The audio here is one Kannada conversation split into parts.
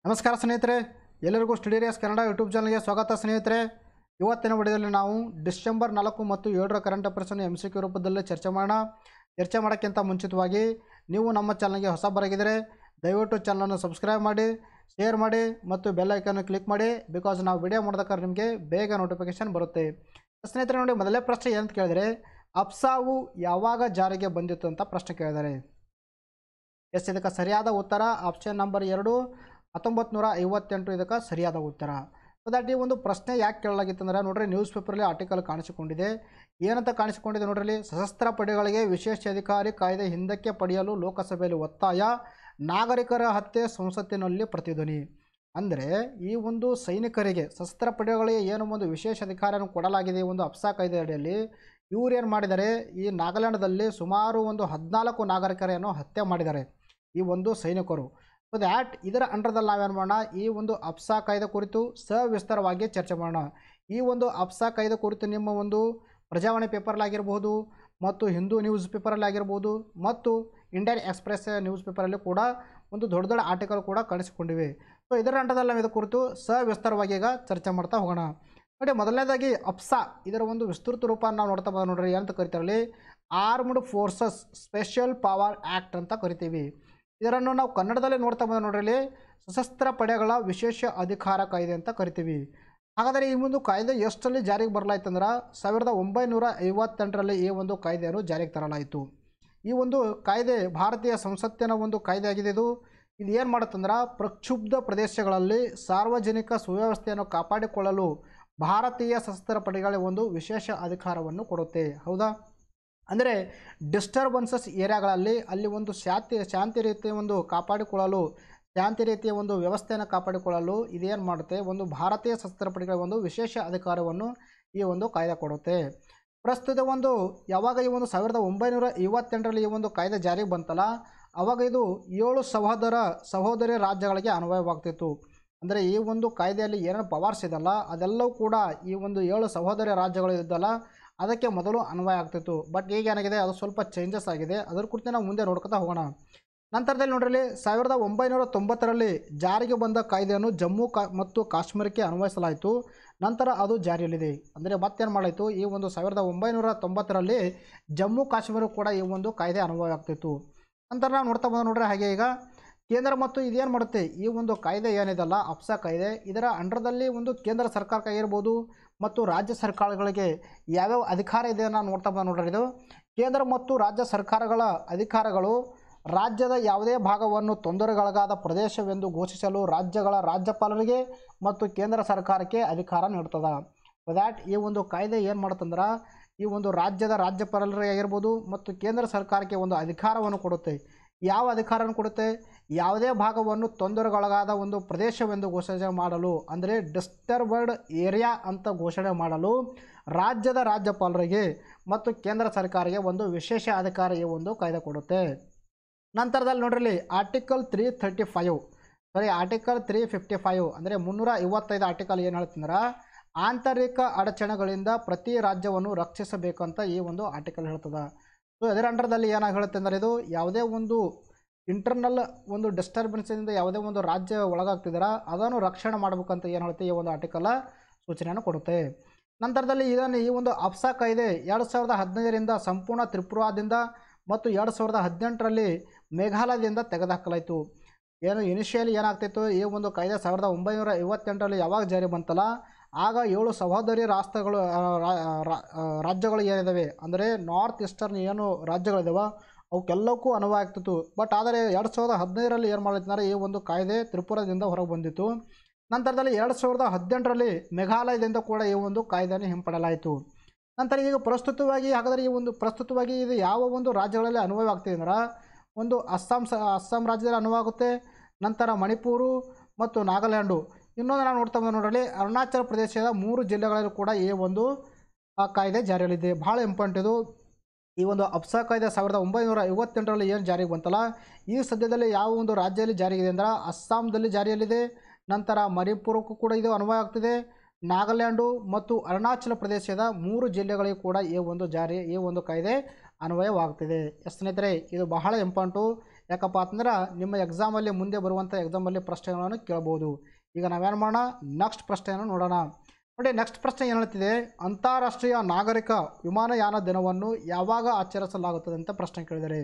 ನಮಸ್ಕಾರ ಸ್ನೇಹಿತರೆ ಎಲ್ಲರಿಗೂ ಸ್ಟುಡಿಯೋಸ್ ಕನ್ನಡ ಯೂಟ್ಯೂಬ್ ಚಾನಲ್ಗೆ ಸ್ವಾಗತ ಸ್ನೇಹಿತರೆ ಇವತ್ತಿನ ವಿಡಿಯೋದಲ್ಲಿ ನಾವು ಡಿಸೆಂಬರ್ ನಾಲ್ಕು ಮತ್ತು ಏಳರ ಕರೆಂಟ್ ಅಫೇರ್ಸನ್ನು ಎಮ್ ಸಿ ಕ್ಯೂ ರೂಪದಲ್ಲಿ ಚರ್ಚೆ ಮಾಡೋಣ ಚರ್ಚೆ ಮಾಡೋಕ್ಕಿಂತ ಮುಂಚಿತವಾಗಿ ನೀವು ನಮ್ಮ ಚಾನಲ್ಗೆ ಹೊಸ ಬರಗಿದ್ರೆ ದಯವಿಟ್ಟು ಚಾನಲನ್ನು ಸಬ್ಸ್ಕ್ರೈಬ್ ಮಾಡಿ ಶೇರ್ ಮಾಡಿ ಮತ್ತು ಬೆಲ್ ಐಕನ್ನು ಕ್ಲಿಕ್ ಮಾಡಿ ಬಿಕಾಸ್ ನಾವು ವಿಡಿಯೋ ಮಾಡಿದಾಗ ನಿಮಗೆ ಬೇಗ ನೋಟಿಫಿಕೇಶನ್ ಬರುತ್ತೆ ಸ್ನೇಹಿತರೆ ನೋಡಿ ಮೊದಲೇ ಪ್ರಶ್ನೆ ಏನಂತ ಕೇಳಿದರೆ ಅಪ್ಸಾವು ಯಾವಾಗ ಜಾರಿಗೆ ಬಂದಿತ್ತು ಅಂತ ಪ್ರಶ್ನೆ ಕೇಳಿದ್ದಾರೆ ಎಸ್ ಇದಕ್ಕೆ ಸರಿಯಾದ ಉತ್ತರ ಆಪ್ಷನ್ ನಂಬರ್ ಎರಡು ಹತ್ತೊಂಬತ್ತು ನೂರ ಐವತ್ತೆಂಟು ಇದಕ್ಕೆ ಸರಿಯಾದ ಉತ್ತರ ಸೊ ದಟ್ ಈ ಒಂದು ಪ್ರಶ್ನೆ ಯಾಕೆ ಕೇಳಲಾಗಿತ್ತು ಅಂದರೆ ನೋಡ್ರಿ ನ್ಯೂಸ್ ಪೇಪರಲ್ಲಿ ಆರ್ಟಿಕಲ್ ಕಾಣಿಸಿಕೊಂಡಿದೆ ಏನಂತ ಕಾಣಿಸಿಕೊಂಡಿದೆ ನೋಡ್ರಿ ಸಶಸ್ತ್ರ ಪಡೆಗಳಿಗೆ ವಿಶೇಷ ಅಧಿಕಾರಿ ಕಾಯ್ದೆ ಹಿಂದಕ್ಕೆ ಪಡೆಯಲು ಲೋಕಸಭೆಯಲ್ಲಿ ಒತ್ತಾಯ ನಾಗರಿಕರ ಹತ್ಯೆ ಸಂಸತ್ತಿನಲ್ಲಿ ಪ್ರತಿಧ್ವನಿ ಅಂದರೆ ಈ ಒಂದು ಸೈನಿಕರಿಗೆ ಸಶಸ್ತ್ರ ಪಡೆಗಳಿಗೆ ಏನು ಒಂದು ವಿಶೇಷ ಅಧಿಕಾರವನ್ನು ಕೊಡಲಾಗಿದೆ ಈ ಒಂದು ಅಪ್ಸಾ ಕಾಯ್ದೆ ಅಡಿಯಲ್ಲಿ ಇವ್ರು ಏನು ಮಾಡಿದ್ದಾರೆ ಈ ನಾಗಾಲ್ಯಾಂಡ್ದಲ್ಲಿ ಸುಮಾರು ಒಂದು ಹದಿನಾಲ್ಕು ನಾಗರಿಕರನ್ನು ಹತ್ಯೆ ಮಾಡಿದ್ದಾರೆ ಈ ಒಂದು ಸೈನಿಕರು ಸೊ ದ್ಯಾಟ್ ಇದರ ಅಂಡರ್ದಲ್ಲಿ ನಾವೇನು ಮಾಡೋಣ ಈ ಒಂದು ಅಪ್ಸಾ ಕಾಯ್ದೆ ಕುರಿತು ಸವಿಸ್ತಾರವಾಗಿ ಚರ್ಚೆ ಮಾಡೋಣ ಈ ಒಂದು ಅಪ್ಸಾ ಕಾಯ್ದೆ ಕುರಿತು ನಿಮ್ಮ ಒಂದು ಪ್ರಜಾವಾಣಿ ಪೇಪರ್ಲಾಗಿರ್ಬೋದು ಮತ್ತು ಹಿಂದೂ ನ್ಯೂಸ್ ಪೇಪರಲ್ಲಿ ಆಗಿರ್ಬೋದು ಮತ್ತು ಇಂಡಿಯನ್ ಎಕ್ಸ್ಪ್ರೆಸ್ ನ್ಯೂಸ್ ಪೇಪರಲ್ಲಿ ಕೂಡ ಒಂದು ದೊಡ್ಡ ದೊಡ್ಡ ಆರ್ಟಿಕಲ್ ಕೂಡ ಕಾಣಿಸಿಕೊಂಡಿವೆ ಸೊ ಇದರ ಅಂಡದಲ್ಲಿ ನಾವು ಇದರ ಕುರಿತು ಸವಿಸ್ತಾರವಾಗಿ ಈಗ ಚರ್ಚೆ ಮಾಡ್ತಾ ಹೋಗೋಣ ನೋಡಿ ಮೊದಲನೇದಾಗಿ ಅಪ್ಸಾ ಇದರ ಒಂದು ವಿಸ್ತೃತ ರೂಪ ನಾವು ನೋಡ್ತಾ ಬಂದ ನೋಡ್ರಿ ಏನಂತ ಕರಿತಾರಲ್ಲಿ armed forces special power act ಅಂತ ಕರಿತೀವಿ ಇದನ್ನು ನಾವು ಕನ್ನಡದಲ್ಲಿ ನೋಡ್ತಾ ಬಂದ ನೋಡ್ರಿ ಸಶಸ್ತ್ರ ಪಡೆಗಳ ವಿಶೇಷ ಅಧಿಕಾರ ಕಾಯ್ದೆ ಅಂತ ಕರಿತೀವಿ ಹಾಗಾದರೆ ಈ ಒಂದು ಕಾಯ್ದೆ ಎಷ್ಟರಲ್ಲಿ ಜಾರಿಗೆ ಬರಲಾಯ್ತಂದ್ರೆ ಸಾವಿರದ ಒಂಬೈನೂರ ಐವತ್ತೆಂಟರಲ್ಲಿ ಈ ಒಂದು ಕಾಯ್ದೆಯನ್ನು ಜಾರಿಗೆ ತರಲಾಯಿತು ಈ ಒಂದು ಕಾಯ್ದೆ ಭಾರತೀಯ ಸಂಸತ್ತಿನ ಒಂದು ಕಾಯ್ದೆ ಆಗಿದೆ ಇದು ಇದು ಏನು ಮಾಡುತ್ತಂದ್ರೆ ಪ್ರಕ್ಷುಬ್ಧ ಪ್ರದೇಶಗಳಲ್ಲಿ ಸಾರ್ವಜನಿಕ ಸುವ್ಯವಸ್ಥೆಯನ್ನು ಕಾಪಾಡಿಕೊಳ್ಳಲು ಭಾರತೀಯ ಸಶಸ್ತ್ರ ಪಡೆಗಳ ಒಂದು ವಿಶೇಷ ಅಧಿಕಾರವನ್ನು ಕೊಡುತ್ತೆ ಹೌದಾ ಅಂದರೆ ಡಿಸ್ಟರ್ಬನ್ಸಸ್ ಏರಿಯಾಗಳಲ್ಲಿ ಅಲ್ಲಿ ಒಂದು ಶಾಂತಿ ಶಾಂತಿ ರೀತಿಯ ಒಂದು ಕಾಪಾಡಿಕೊಳ್ಳಲು ಶಾಂತಿ ರೀತಿಯ ಒಂದು ವ್ಯವಸ್ಥೆಯನ್ನು ಕಾಪಾಡಿಕೊಳ್ಳಲು ಇದೇನು ಮಾಡುತ್ತೆ ಒಂದು ಭಾರತೀಯ ಸಶಸ್ತ್ರ ಪಡೆಗಳ ಒಂದು ವಿಶೇಷ ಅಧಿಕಾರವನ್ನು ಈ ಒಂದು ಕಾಯ್ದೆ ಕೊಡುತ್ತೆ ಪ್ರಸ್ತುತ ಒಂದು ಯಾವಾಗ ಈ ಒಂದು ಸಾವಿರದ ಒಂಬೈನೂರ ಐವತ್ತೆಂಟರಲ್ಲಿ ಈ ಒಂದು ಕಾಯ್ದೆ ಜಾರಿಗೆ ಬಂತಲ್ಲ ಆವಾಗ ಇದು ಏಳು ಸಹೋದರ ಸಹೋದರಿ ರಾಜ್ಯಗಳಿಗೆ ಅನ್ವಯವಾಗ್ತಿತ್ತು ಅಂದರೆ ಈ ಒಂದು ಕಾಯ್ದೆಯಲ್ಲಿ ಏನೇನು ಪವರ್ಸ್ ಇದಲ್ಲ ಅದೆಲ್ಲವೂ ಕೂಡ ಈ ಒಂದು ಏಳು ಸಹೋದರಿ ರಾಜ್ಯಗಳು ಇದ್ದಲ್ಲ ಅದಕ್ಕೆ ಮೊದಲು ಅನ್ವಯ ಆಗ್ತಿತ್ತು ಬಟ್ ಈಗ ಏನಾಗಿದೆ ಅದು ಸ್ವಲ್ಪ ಚೇಂಜಸ್ ಆಗಿದೆ ಅದ್ರ ಕುರಿತು ನಾವು ಮುಂದೆ ನೋಡ್ಕೊತಾ ಹೋಗೋಣ ನಂತರದಲ್ಲಿ ನೋಡ್ರಿ ಸಾವಿರದ ಒಂಬೈನೂರ ತೊಂಬತ್ತರಲ್ಲಿ ಜಾರಿಗೆ ಬಂದ ಕಾಯ್ದೆಯನ್ನು ಜಮ್ಮು ಕಾ ಮತ್ತು ಕಾಶ್ಮೀರಕ್ಕೆ ಅನ್ವಯಿಸಲಾಯಿತು ನಂತರ ಅದು ಜಾರಿಯಲ್ಲಿದೆ ಅಂದರೆ ಮತ್ತೇನು ಮಾಡಾಯಿತು ಈ ಒಂದು ಸಾವಿರದ ಒಂಬೈನೂರ ತೊಂಬತ್ತರಲ್ಲಿ ಜಮ್ಮು ಕಾಶ್ಮೀರ ಕೂಡ ಈ ಒಂದು ಕಾಯ್ದೆ ಅನ್ವಯ ಆಗ್ತಿತ್ತು ನಂತರ ನಾವು ನೋಡ್ತಾ ಬಂದ ನೋಡ್ರಿ ಹಾಗೆ ಈಗ ಕೇಂದ್ರ ಮತ್ತು ಇದೇನು ಮಾಡುತ್ತೆ ಈ ಒಂದು ಕಾಯ್ದೆ ಏನಿದೆಲ್ಲ ಅಪ್ಸಾ ಕಾಯ್ದೆ ಇದರ ಅಂಡರ್ದಲ್ಲಿ ಒಂದು ಕೇಂದ್ರ ಸರ್ಕಾರಕ್ಕಾಗಿರ್ಬೋದು ಮತ್ತು ರಾಜ್ಯ ಸರ್ಕಾರಗಳಿಗೆ ಯಾವ್ಯಾವ ಅಧಿಕಾರ ಇದೆ ಅನ್ನೋ ನೋಡ್ತಾ ಬಂದ ನೋಡ್ರಿ ಇದು ಕೇಂದ್ರ ಮತ್ತು ರಾಜ್ಯ ಸರ್ಕಾರಗಳ ಅಧಿಕಾರಗಳು ರಾಜ್ಯದ ಯಾವುದೇ ಭಾಗವನ್ನು ತೊಂದರೆಗೊಳಗಾದ ಪ್ರದೇಶವೆಂದು ಘೋಷಿಸಲು ರಾಜ್ಯಗಳ ರಾಜ್ಯಪಾಲರಿಗೆ ಮತ್ತು ಕೇಂದ್ರ ಸರ್ಕಾರಕ್ಕೆ ಅಧಿಕಾರ ನೀಡ್ತದೆ ದ್ಯಾಟ್ ಈ ಒಂದು ಕಾಯ್ದೆ ಏನು ಮಾಡುತ್ತಂದ್ರೆ ಈ ಒಂದು ರಾಜ್ಯದ ರಾಜ್ಯಪಾಲರಿಗೆ ಆಗಿರ್ಬೋದು ಮತ್ತು ಕೇಂದ್ರ ಸರ್ಕಾರಕ್ಕೆ ಒಂದು ಅಧಿಕಾರವನ್ನು ಕೊಡುತ್ತೆ ಯಾವ ಅಧಿಕಾರವನ್ನು ಕೊಡುತ್ತೆ ಯಾವುದೇ ಭಾಗವನ್ನು ತೊಂದರೆಗೊಳಗಾದ ಒಂದು ಪ್ರದೇಶವೆಂದು ಘೋಷಣೆ ಮಾಡಲು ಅಂದರೆ ಡಿಸ್ಟರ್ಬರ್ಡ್ ಏರಿಯಾ ಅಂತ ಘೋಷಣೆ ಮಾಡಲು ರಾಜ್ಯದ ರಾಜ್ಯಪಾಲರಿಗೆ ಮತ್ತು ಕೇಂದ್ರ ಸರ್ಕಾರಕ್ಕೆ ಒಂದು ವಿಶೇಷ ಅಧಿಕಾರ ಈ ಒಂದು ಕಾಯ್ದೆ ಕೊಡುತ್ತೆ ನಂತರದಲ್ಲಿ ನೋಡ್ರಿ article three thirty five sorry article three fifty five ಅಂದರೆ ಮುನ್ನೂರ ಐವತ್ತೈದು ಆರ್ಟಿಕಲ್ ಏನು ಹೇಳ್ತಂದ್ರೆ ಆಂತರಿಕ ಅಡಚಣೆಗಳಿಂದ ಪ್ರತಿ ರಾಜ್ಯವನ್ನು ರಕ್ಷಿಸಬೇಕಂತ ಈ ಒಂದು ಆರ್ಟಿಕಲ್ ಹೇಳ್ತದೆ ಸೊ ಇದರ ಅಂಡರ್ದಲ್ಲಿ ಏನಾಗಿ ಹೇಳುತ್ತೆ ಅಂದರೆ ಇದು ಯಾವುದೇ ಒಂದು ಇಂಟರ್ನಲ್ ಒಂದು ಡಿಸ್ಟರ್ಬೆನ್ಸಿಂದ ಯಾವುದೇ ಒಂದು ರಾಜ್ಯ ಒಳಗಾಗ್ತಿದಾರ ಅದನ್ನು ರಕ್ಷಣೆ ಮಾಡಬೇಕಂತ ಏನು ಹೇಳುತ್ತೆ ಈ ಒಂದು ಆರ್ಟಿಕಲ್ ಸೂಚನೆಯನ್ನು ಕೊಡುತ್ತೆ ನಂತರದಲ್ಲಿ ಇದನ್ನು ಈ ಒಂದು ಅಪ್ಸಾ ಕಾಯ್ದೆ ಎರಡು ಸಾವಿರದ ಹದಿನೈದರಿಂದ ಸಂಪೂರ್ಣ ತ್ರಿಪುರಾದಿಂದ ಮತ್ತು ಎರಡು ಸಾವಿರದ ಹದಿನೆಂಟರಲ್ಲಿ ಮೇಘಾಲಯದಿಂದ ತೆಗೆದುಹಾಕಲಾಯಿತು ಏನು ಇನಿಷಿಯಲಿ ಏನಾಗ್ತಿತ್ತು ಈ ಒಂದು ಕಾಯ್ದೆ ಸಾವಿರದ ಒಂಬೈನೂರ ಐವತ್ತೆಂಟರಲ್ಲಿ ಯಾವಾಗ ಜಾರಿ ಬಂತಲ್ಲ ಆಗ ಏಳು ಸಹೋದರಿ ರಾಷ್ಟ್ರಗಳು ಆ, ರಾ- ರಾ- ಆ, ರಾಜ್ಯಗಳು ಏನಿದ್ದಾವೆ ಅಂದರೆ ನಾರ್ತ್ ಈಸ್ಟರ್ನ್ ಏನು ರಾಜ್ಯಗಳಿದಾವೆ ಅವಕ್ಕೆಲ್ಲಕ್ಕೂ ಅನುಭವ ಆಗ್ತಿತ್ತು ಬಟ್ ಆದರೆ ಎರಡು ಸಾವಿರದ ಹದಿನೈದರಲ್ಲಿ ಏನು ಮಾಡಿದ್ದಾರೆ ಈ ಒಂದು ಕಾಯ್ದೆ ತ್ರಿಪುರದಿಂದ ಹೊರಗೆ ಬಂದಿತ್ತು ನಂತರದಲ್ಲಿ ಎರಡು ಸಾವಿರದ ಹದಿನೆಂಟರಲ್ಲಿ ಮೇಘಾಲಯದಿಂದ ಕೂಡ ಈ ಒಂದು ಕಾಯ್ದೆಯನ್ನು ಹಿಂಪಡಲಾಯಿತು ನಂತರ ಈಗ ಪ್ರಸ್ತುತವಾಗಿ ಹಾಗಾದರೆ ಈ ಒಂದು ಪ್ರಸ್ತುತವಾಗಿ ಇದು ಯಾವ ಒಂದು ರಾಜ್ಯಗಳಲ್ಲಿ ಅನ್ವಯ ಆಗ್ತಿದೆ ಅಂದ್ರೆ ಒಂದು ಅಸ್ಸಾಂ ಸ ಅಸ್ಸಾಂ ರಾಜ್ಯದಲ್ಲಿ ಅನ್ವಯ ಆಗುತ್ತೆ ನಂತರ ಮಣಿಪುರು ಮತ್ತು ನಾಗಾಲ್ಯಾಂಡು ಇನ್ನೊಂದು ನಾವು ನೋಡ್ತಾ ಬಂದ ನೋಡಲಿ ಅರುಣಾಚಲ ಪ್ರದೇಶದ ಮೂರು ಜಿಲ್ಲೆಗಳಲ್ಲಿ ಕೂಡ ಈ ಒಂದು ಆ, ಕಾಯ್ದೆ ಜಾರಿಯಲ್ಲಿದೆ ಭಾಳ ಇಂಪಾರ್ಟೆಂಟ್ ಇದು ಈ ಒಂದು ಅಪ್ಸಾ ಕಾಯ್ದೆ ಸಾವಿರದ ಒಂಬೈನೂರ ಐವತ್ತೆಂಟರಲ್ಲಿ ಏನು ಜಾರಿಗೆ ಬಂತಲ್ಲ ಈ ಸದ್ಯದಲ್ಲಿ ಯಾವ ಒಂದು ರಾಜ್ಯದಲ್ಲಿ ಜಾರಿಗಿದೆ ಅಂದ್ರೆ ಅಸ್ಸಾಂದಲ್ಲಿ ಜಾರಿಯಲ್ಲಿದೆ ನಂತರ ಮಣಿಪುರಕ್ಕೂ ಕೂಡ ಇದು ಅನ್ವಯ ಆಗ್ತಿದೆ ನಾಗಾಲ್ಯಾಂಡು ಮತ್ತು ಅರುಣಾಚಲ ಪ್ರದೇಶದ ಮೂರು ಜಿಲ್ಲೆಗಳಿಗೂ ಕೂಡ ಈ ಒಂದು ಜಾರಿ ಈ ಒಂದು ಕಾಯ್ದೆ ಅನ್ವಯವಾಗ್ತಿದೆ ಎಸ್ ಸ್ನೇಹಿತರೆ ಇದು ಬಹಳ ಇಂಪಾರ್ಟು ಯಾಕಪ್ಪ ಅಂತಂದ್ರೆ ನಿಮ್ಮ ಎಕ್ಸಾಮಲ್ಲಿ ಮುಂದೆ ಬರುವಂಥ ಎಕ್ಸಾಮಲ್ಲಿ ಪ್ರಶ್ನೆಗಳನ್ನು ಕೇಳ್ಬೋದು ಈಗ ನಾವೇನು ಮಾಡೋಣ ನೆಕ್ಸ್ಟ್ ಪ್ರಶ್ನೆಯನ್ನು ನೋಡೋಣ ನೋಡಿ ನೆಕ್ಸ್ಟ್ ಪ್ರಶ್ನೆ ಏನು ಹೇಳ್ತಿದೆ ಅಂತಾರಾಷ್ಟ್ರೀಯ ನಾಗರಿಕ ವಿಮಾನಯಾನ ದಿನವನ್ನು ಯಾವಾಗ ಆಚರಿಸಲಾಗುತ್ತದೆ ಅಂತ ಪ್ರಶ್ನೆ ಕೇಳಿದರೆ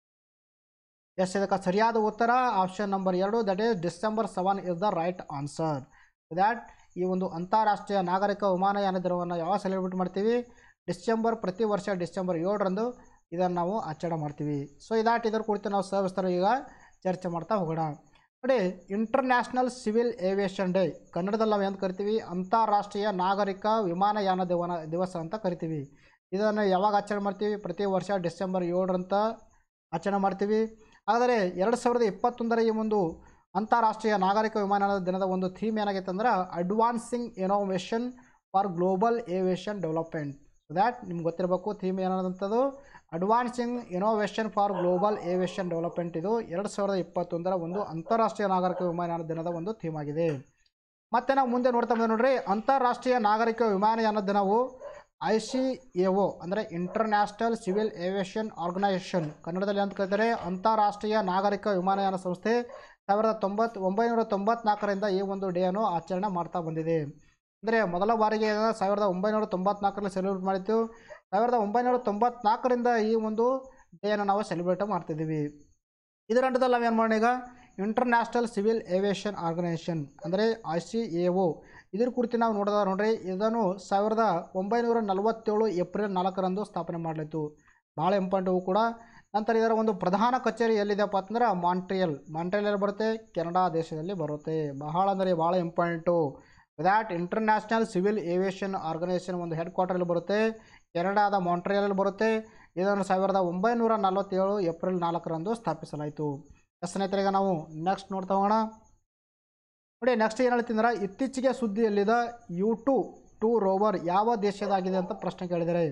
ಎಸ್ ಇದಕ್ಕೆ ಸರಿಯಾದ ಉತ್ತರ ಆಪ್ಷನ್ ನಂಬರ್ ಎರಡು that is December seven is the right answer that ಈ ಒಂದು ಅಂತಾರಾಷ್ಟ್ರೀಯ ನಾಗರಿಕ ವಿಮಾನಯಾನ ದಿನವನ್ನು ಯಾವಾಗ ಸೆಲೆಬ್ರೇಟ್ ಮಾಡ್ತೀವಿ ಡಿಸೆಂಬರ್ ಪ್ರತಿ ವರ್ಷ ಡಿಸೆಂಬರ್ ಏಳರಂದು ಇದನ್ನು ನಾವು ಆಚರಣೆ ಮಾಡ್ತೀವಿ ಸೊ ಇದಾಟ್ ಇದರ ಕುರಿತು ನಾವು ಸವಿಸ್ತಾರ ಈಗ ಚರ್ಚೆ ಮಾಡ್ತಾ ಹೋಗೋಣ ನೋಡಿ ಇಂಟರ್ನ್ಯಾಷನಲ್ ಸಿವಿಲ್ ಏವಿಯೇಷನ್ ಡೇ ಕನ್ನಡದಲ್ಲಿ ನಾವು ಏನು ಕರಿತೀವಿ ಅಂತಾರಾಷ್ಟ್ರೀಯ ನಾಗರಿಕ ವಿಮಾನಯಾನ ದಿವನ ದಿವಸ ಅಂತ ಕರಿತೀವಿ ಇದನ್ನು ಯಾವಾಗ ಆಚರಣೆ ಮಾಡ್ತೀವಿ ಪ್ರತಿ ವರ್ಷ ಡಿಸೆಂಬರ್ ಏಳರಂತ ಆಚರಣೆ ಮಾಡ್ತೀವಿ ಆದರೆ ಎರಡು ಸಾವಿರದ ಇಪ್ಪತ್ತೊಂದರ ಈ ಒಂದು ಅಂತಾರಾಷ್ಟ್ರೀಯ ನಾಗರಿಕ ವಿಮಾನಯಾನ ದಿನದ ಒಂದು ಥೀಮ್ ಏನಾಗಿತ್ತು ಅಂದ್ರೆ advancing innovation for global aviation development so that ನಿಮ್ಗೆ ಗೊತ್ತಿರಬೇಕು ಥೀಮ್ ಏನಾದಂಥದ್ದು advancing innovation for global aviation development ಇದು ಎರಡು ಸಾವಿರದ ಇಪ್ಪತ್ತೊಂದರ ಒಂದು ಅಂತಾರಾಷ್ಟ್ರೀಯ ನಾಗರಿಕ ವಿಮಾನಯಾನ ದಿನದ ಒಂದು ಥೀಮ್ ಆಗಿದೆ ಮತ್ತು ನಾವು ಮುಂದೆ ನೋಡ್ತಾ ಬಂದ ನೋಡ್ರಿ ಅಂತಾರಾಷ್ಟ್ರೀಯ ನಾಗರಿಕ ವಿಮಾನಯಾನ ದಿನವು ಐ ಸಿ ಎ ಒ ಅಂದರೆ ಇಂಟರ್ನ್ಯಾಷನಲ್ ಸಿವಿಲ್ ಏವಿಯೇಷನ್ ಆರ್ಗನೈಸೇಷನ್ ಕನ್ನಡದಲ್ಲಿ ಅಂತ ಕರೀತಾರೆ ಅಂತಾರಾಷ್ಟ್ರೀಯ ನಾಗರಿಕ ವಿಮಾನಯಾನ ಸಂಸ್ಥೆ ಸಾವಿರದ ತೊಂಬತ್ತು ಒಂಬೈನೂರ ತೊಂಬತ್ನಾಲ್ಕರಿಂದ ಈ ಒಂದು ಡೇಯನ್ನು ಆಚರಣೆ ಮಾಡ್ತಾ ಬಂದಿದೆ ಅಂದರೆ ಮೊದಲ ಬಾರಿಗೆ ಇದನ್ನ ಸಾವಿರದ ಒಂಬೈನೂರ ತೊಂಬತ್ನಾಲ್ಕರಲ್ಲಿ ಸೆಲೆಬ್ರೇಟ್ ಮಾಡಿತ್ತು ಸಾವಿರದ ಒಂಬೈನೂರ ತೊಂಬತ್ನಾಲ್ಕರಿಂದ ಈ ಒಂದು ಡೇಯನ್ನು ನಾವು ಸೆಲೆಬ್ರೇಟ್ ಮಾಡ್ತಿದ್ದೀವಿ ಇದರ ಅಂಟದಲ್ಲಿ ನಾವೇನು ಮಾಡೋಣ ಈಗ ಇಂಟರ್ನ್ಯಾಷನಲ್ ಸಿವಿಲ್ ಏವಿಯೇಷನ್ ಆರ್ಗನೈಸೇಷನ್ ಅಂದರೆ ಐ ಸಿ ಎ ಒ ಇದ್ರ ಕುರಿತು ನಾವು ನೋಡಿದ ನೋಡ್ರಿ ಇದನ್ನು ಸಾವಿರದ ಒಂಬೈನೂರ ನಲವತ್ತೇಳು ಏಪ್ರಿಲ್ ನಾಲ್ಕರಂದು ಸ್ಥಾಪನೆ ಮಾಡಲಿತ್ತು ಭಾಳ ಇಂಪಾರ್ಟೆಂಟು ಕೂಡ ನಂತರ ಇದರ ಒಂದು ಪ್ರಧಾನ ಕಚೇರಿ ಎಲ್ಲಿದೆಪ್ಪ ಅಂತಂದ್ರೆ ಮಾಂಟ್ರಿಯಲ್ ಮಾಂಟ್ರಿಯಲ್ ಬರುತ್ತೆ ಕೆನಡಾ ದೇಶದಲ್ಲಿ ಬರುತ್ತೆ ಬಹಳ ಅಂದರೆ ಭಾಳ important that international civil aviation organisation ಒಂದು ಹೆಡ್ ಕ್ವಾರ್ಟರಲ್ಲಿ ಬರುತ್ತೆ ಕೆನಡಾದ ಮಾಂಟ್ರಿಯಲಲ್ಲಿ ಬರುತ್ತೆ ಇದನ್ನು ಸಾವಿರದ ಒಂಬೈನೂರ ನಲವತ್ತೇಳು ಏಪ್ರಿಲ್ ನಾಲ್ಕರಂದು ಸ್ಥಾಪಿಸಲಾಯಿತು ಎಸ್ ಸ್ನೇಹಿತರಿಗೆ ನಾವು ನೆಕ್ಸ್ಟ್ ನೋಡ್ತಾ ಹೋಗೋಣ ನೋಡಿ ನೆಕ್ಸ್ಟ್ ಏನು ಹೇಳ್ತಿದ್ರೆ ಇತ್ತೀಚೆಗೆ ಸುದ್ದಿಯಲ್ಲಿದ ಯು ಟು ಟು ರೋವರ್ ಯಾವ ದೇಶದಾಗಿದೆ ಅಂತ ಪ್ರಶ್ನೆ ಕೇಳಿದರೆ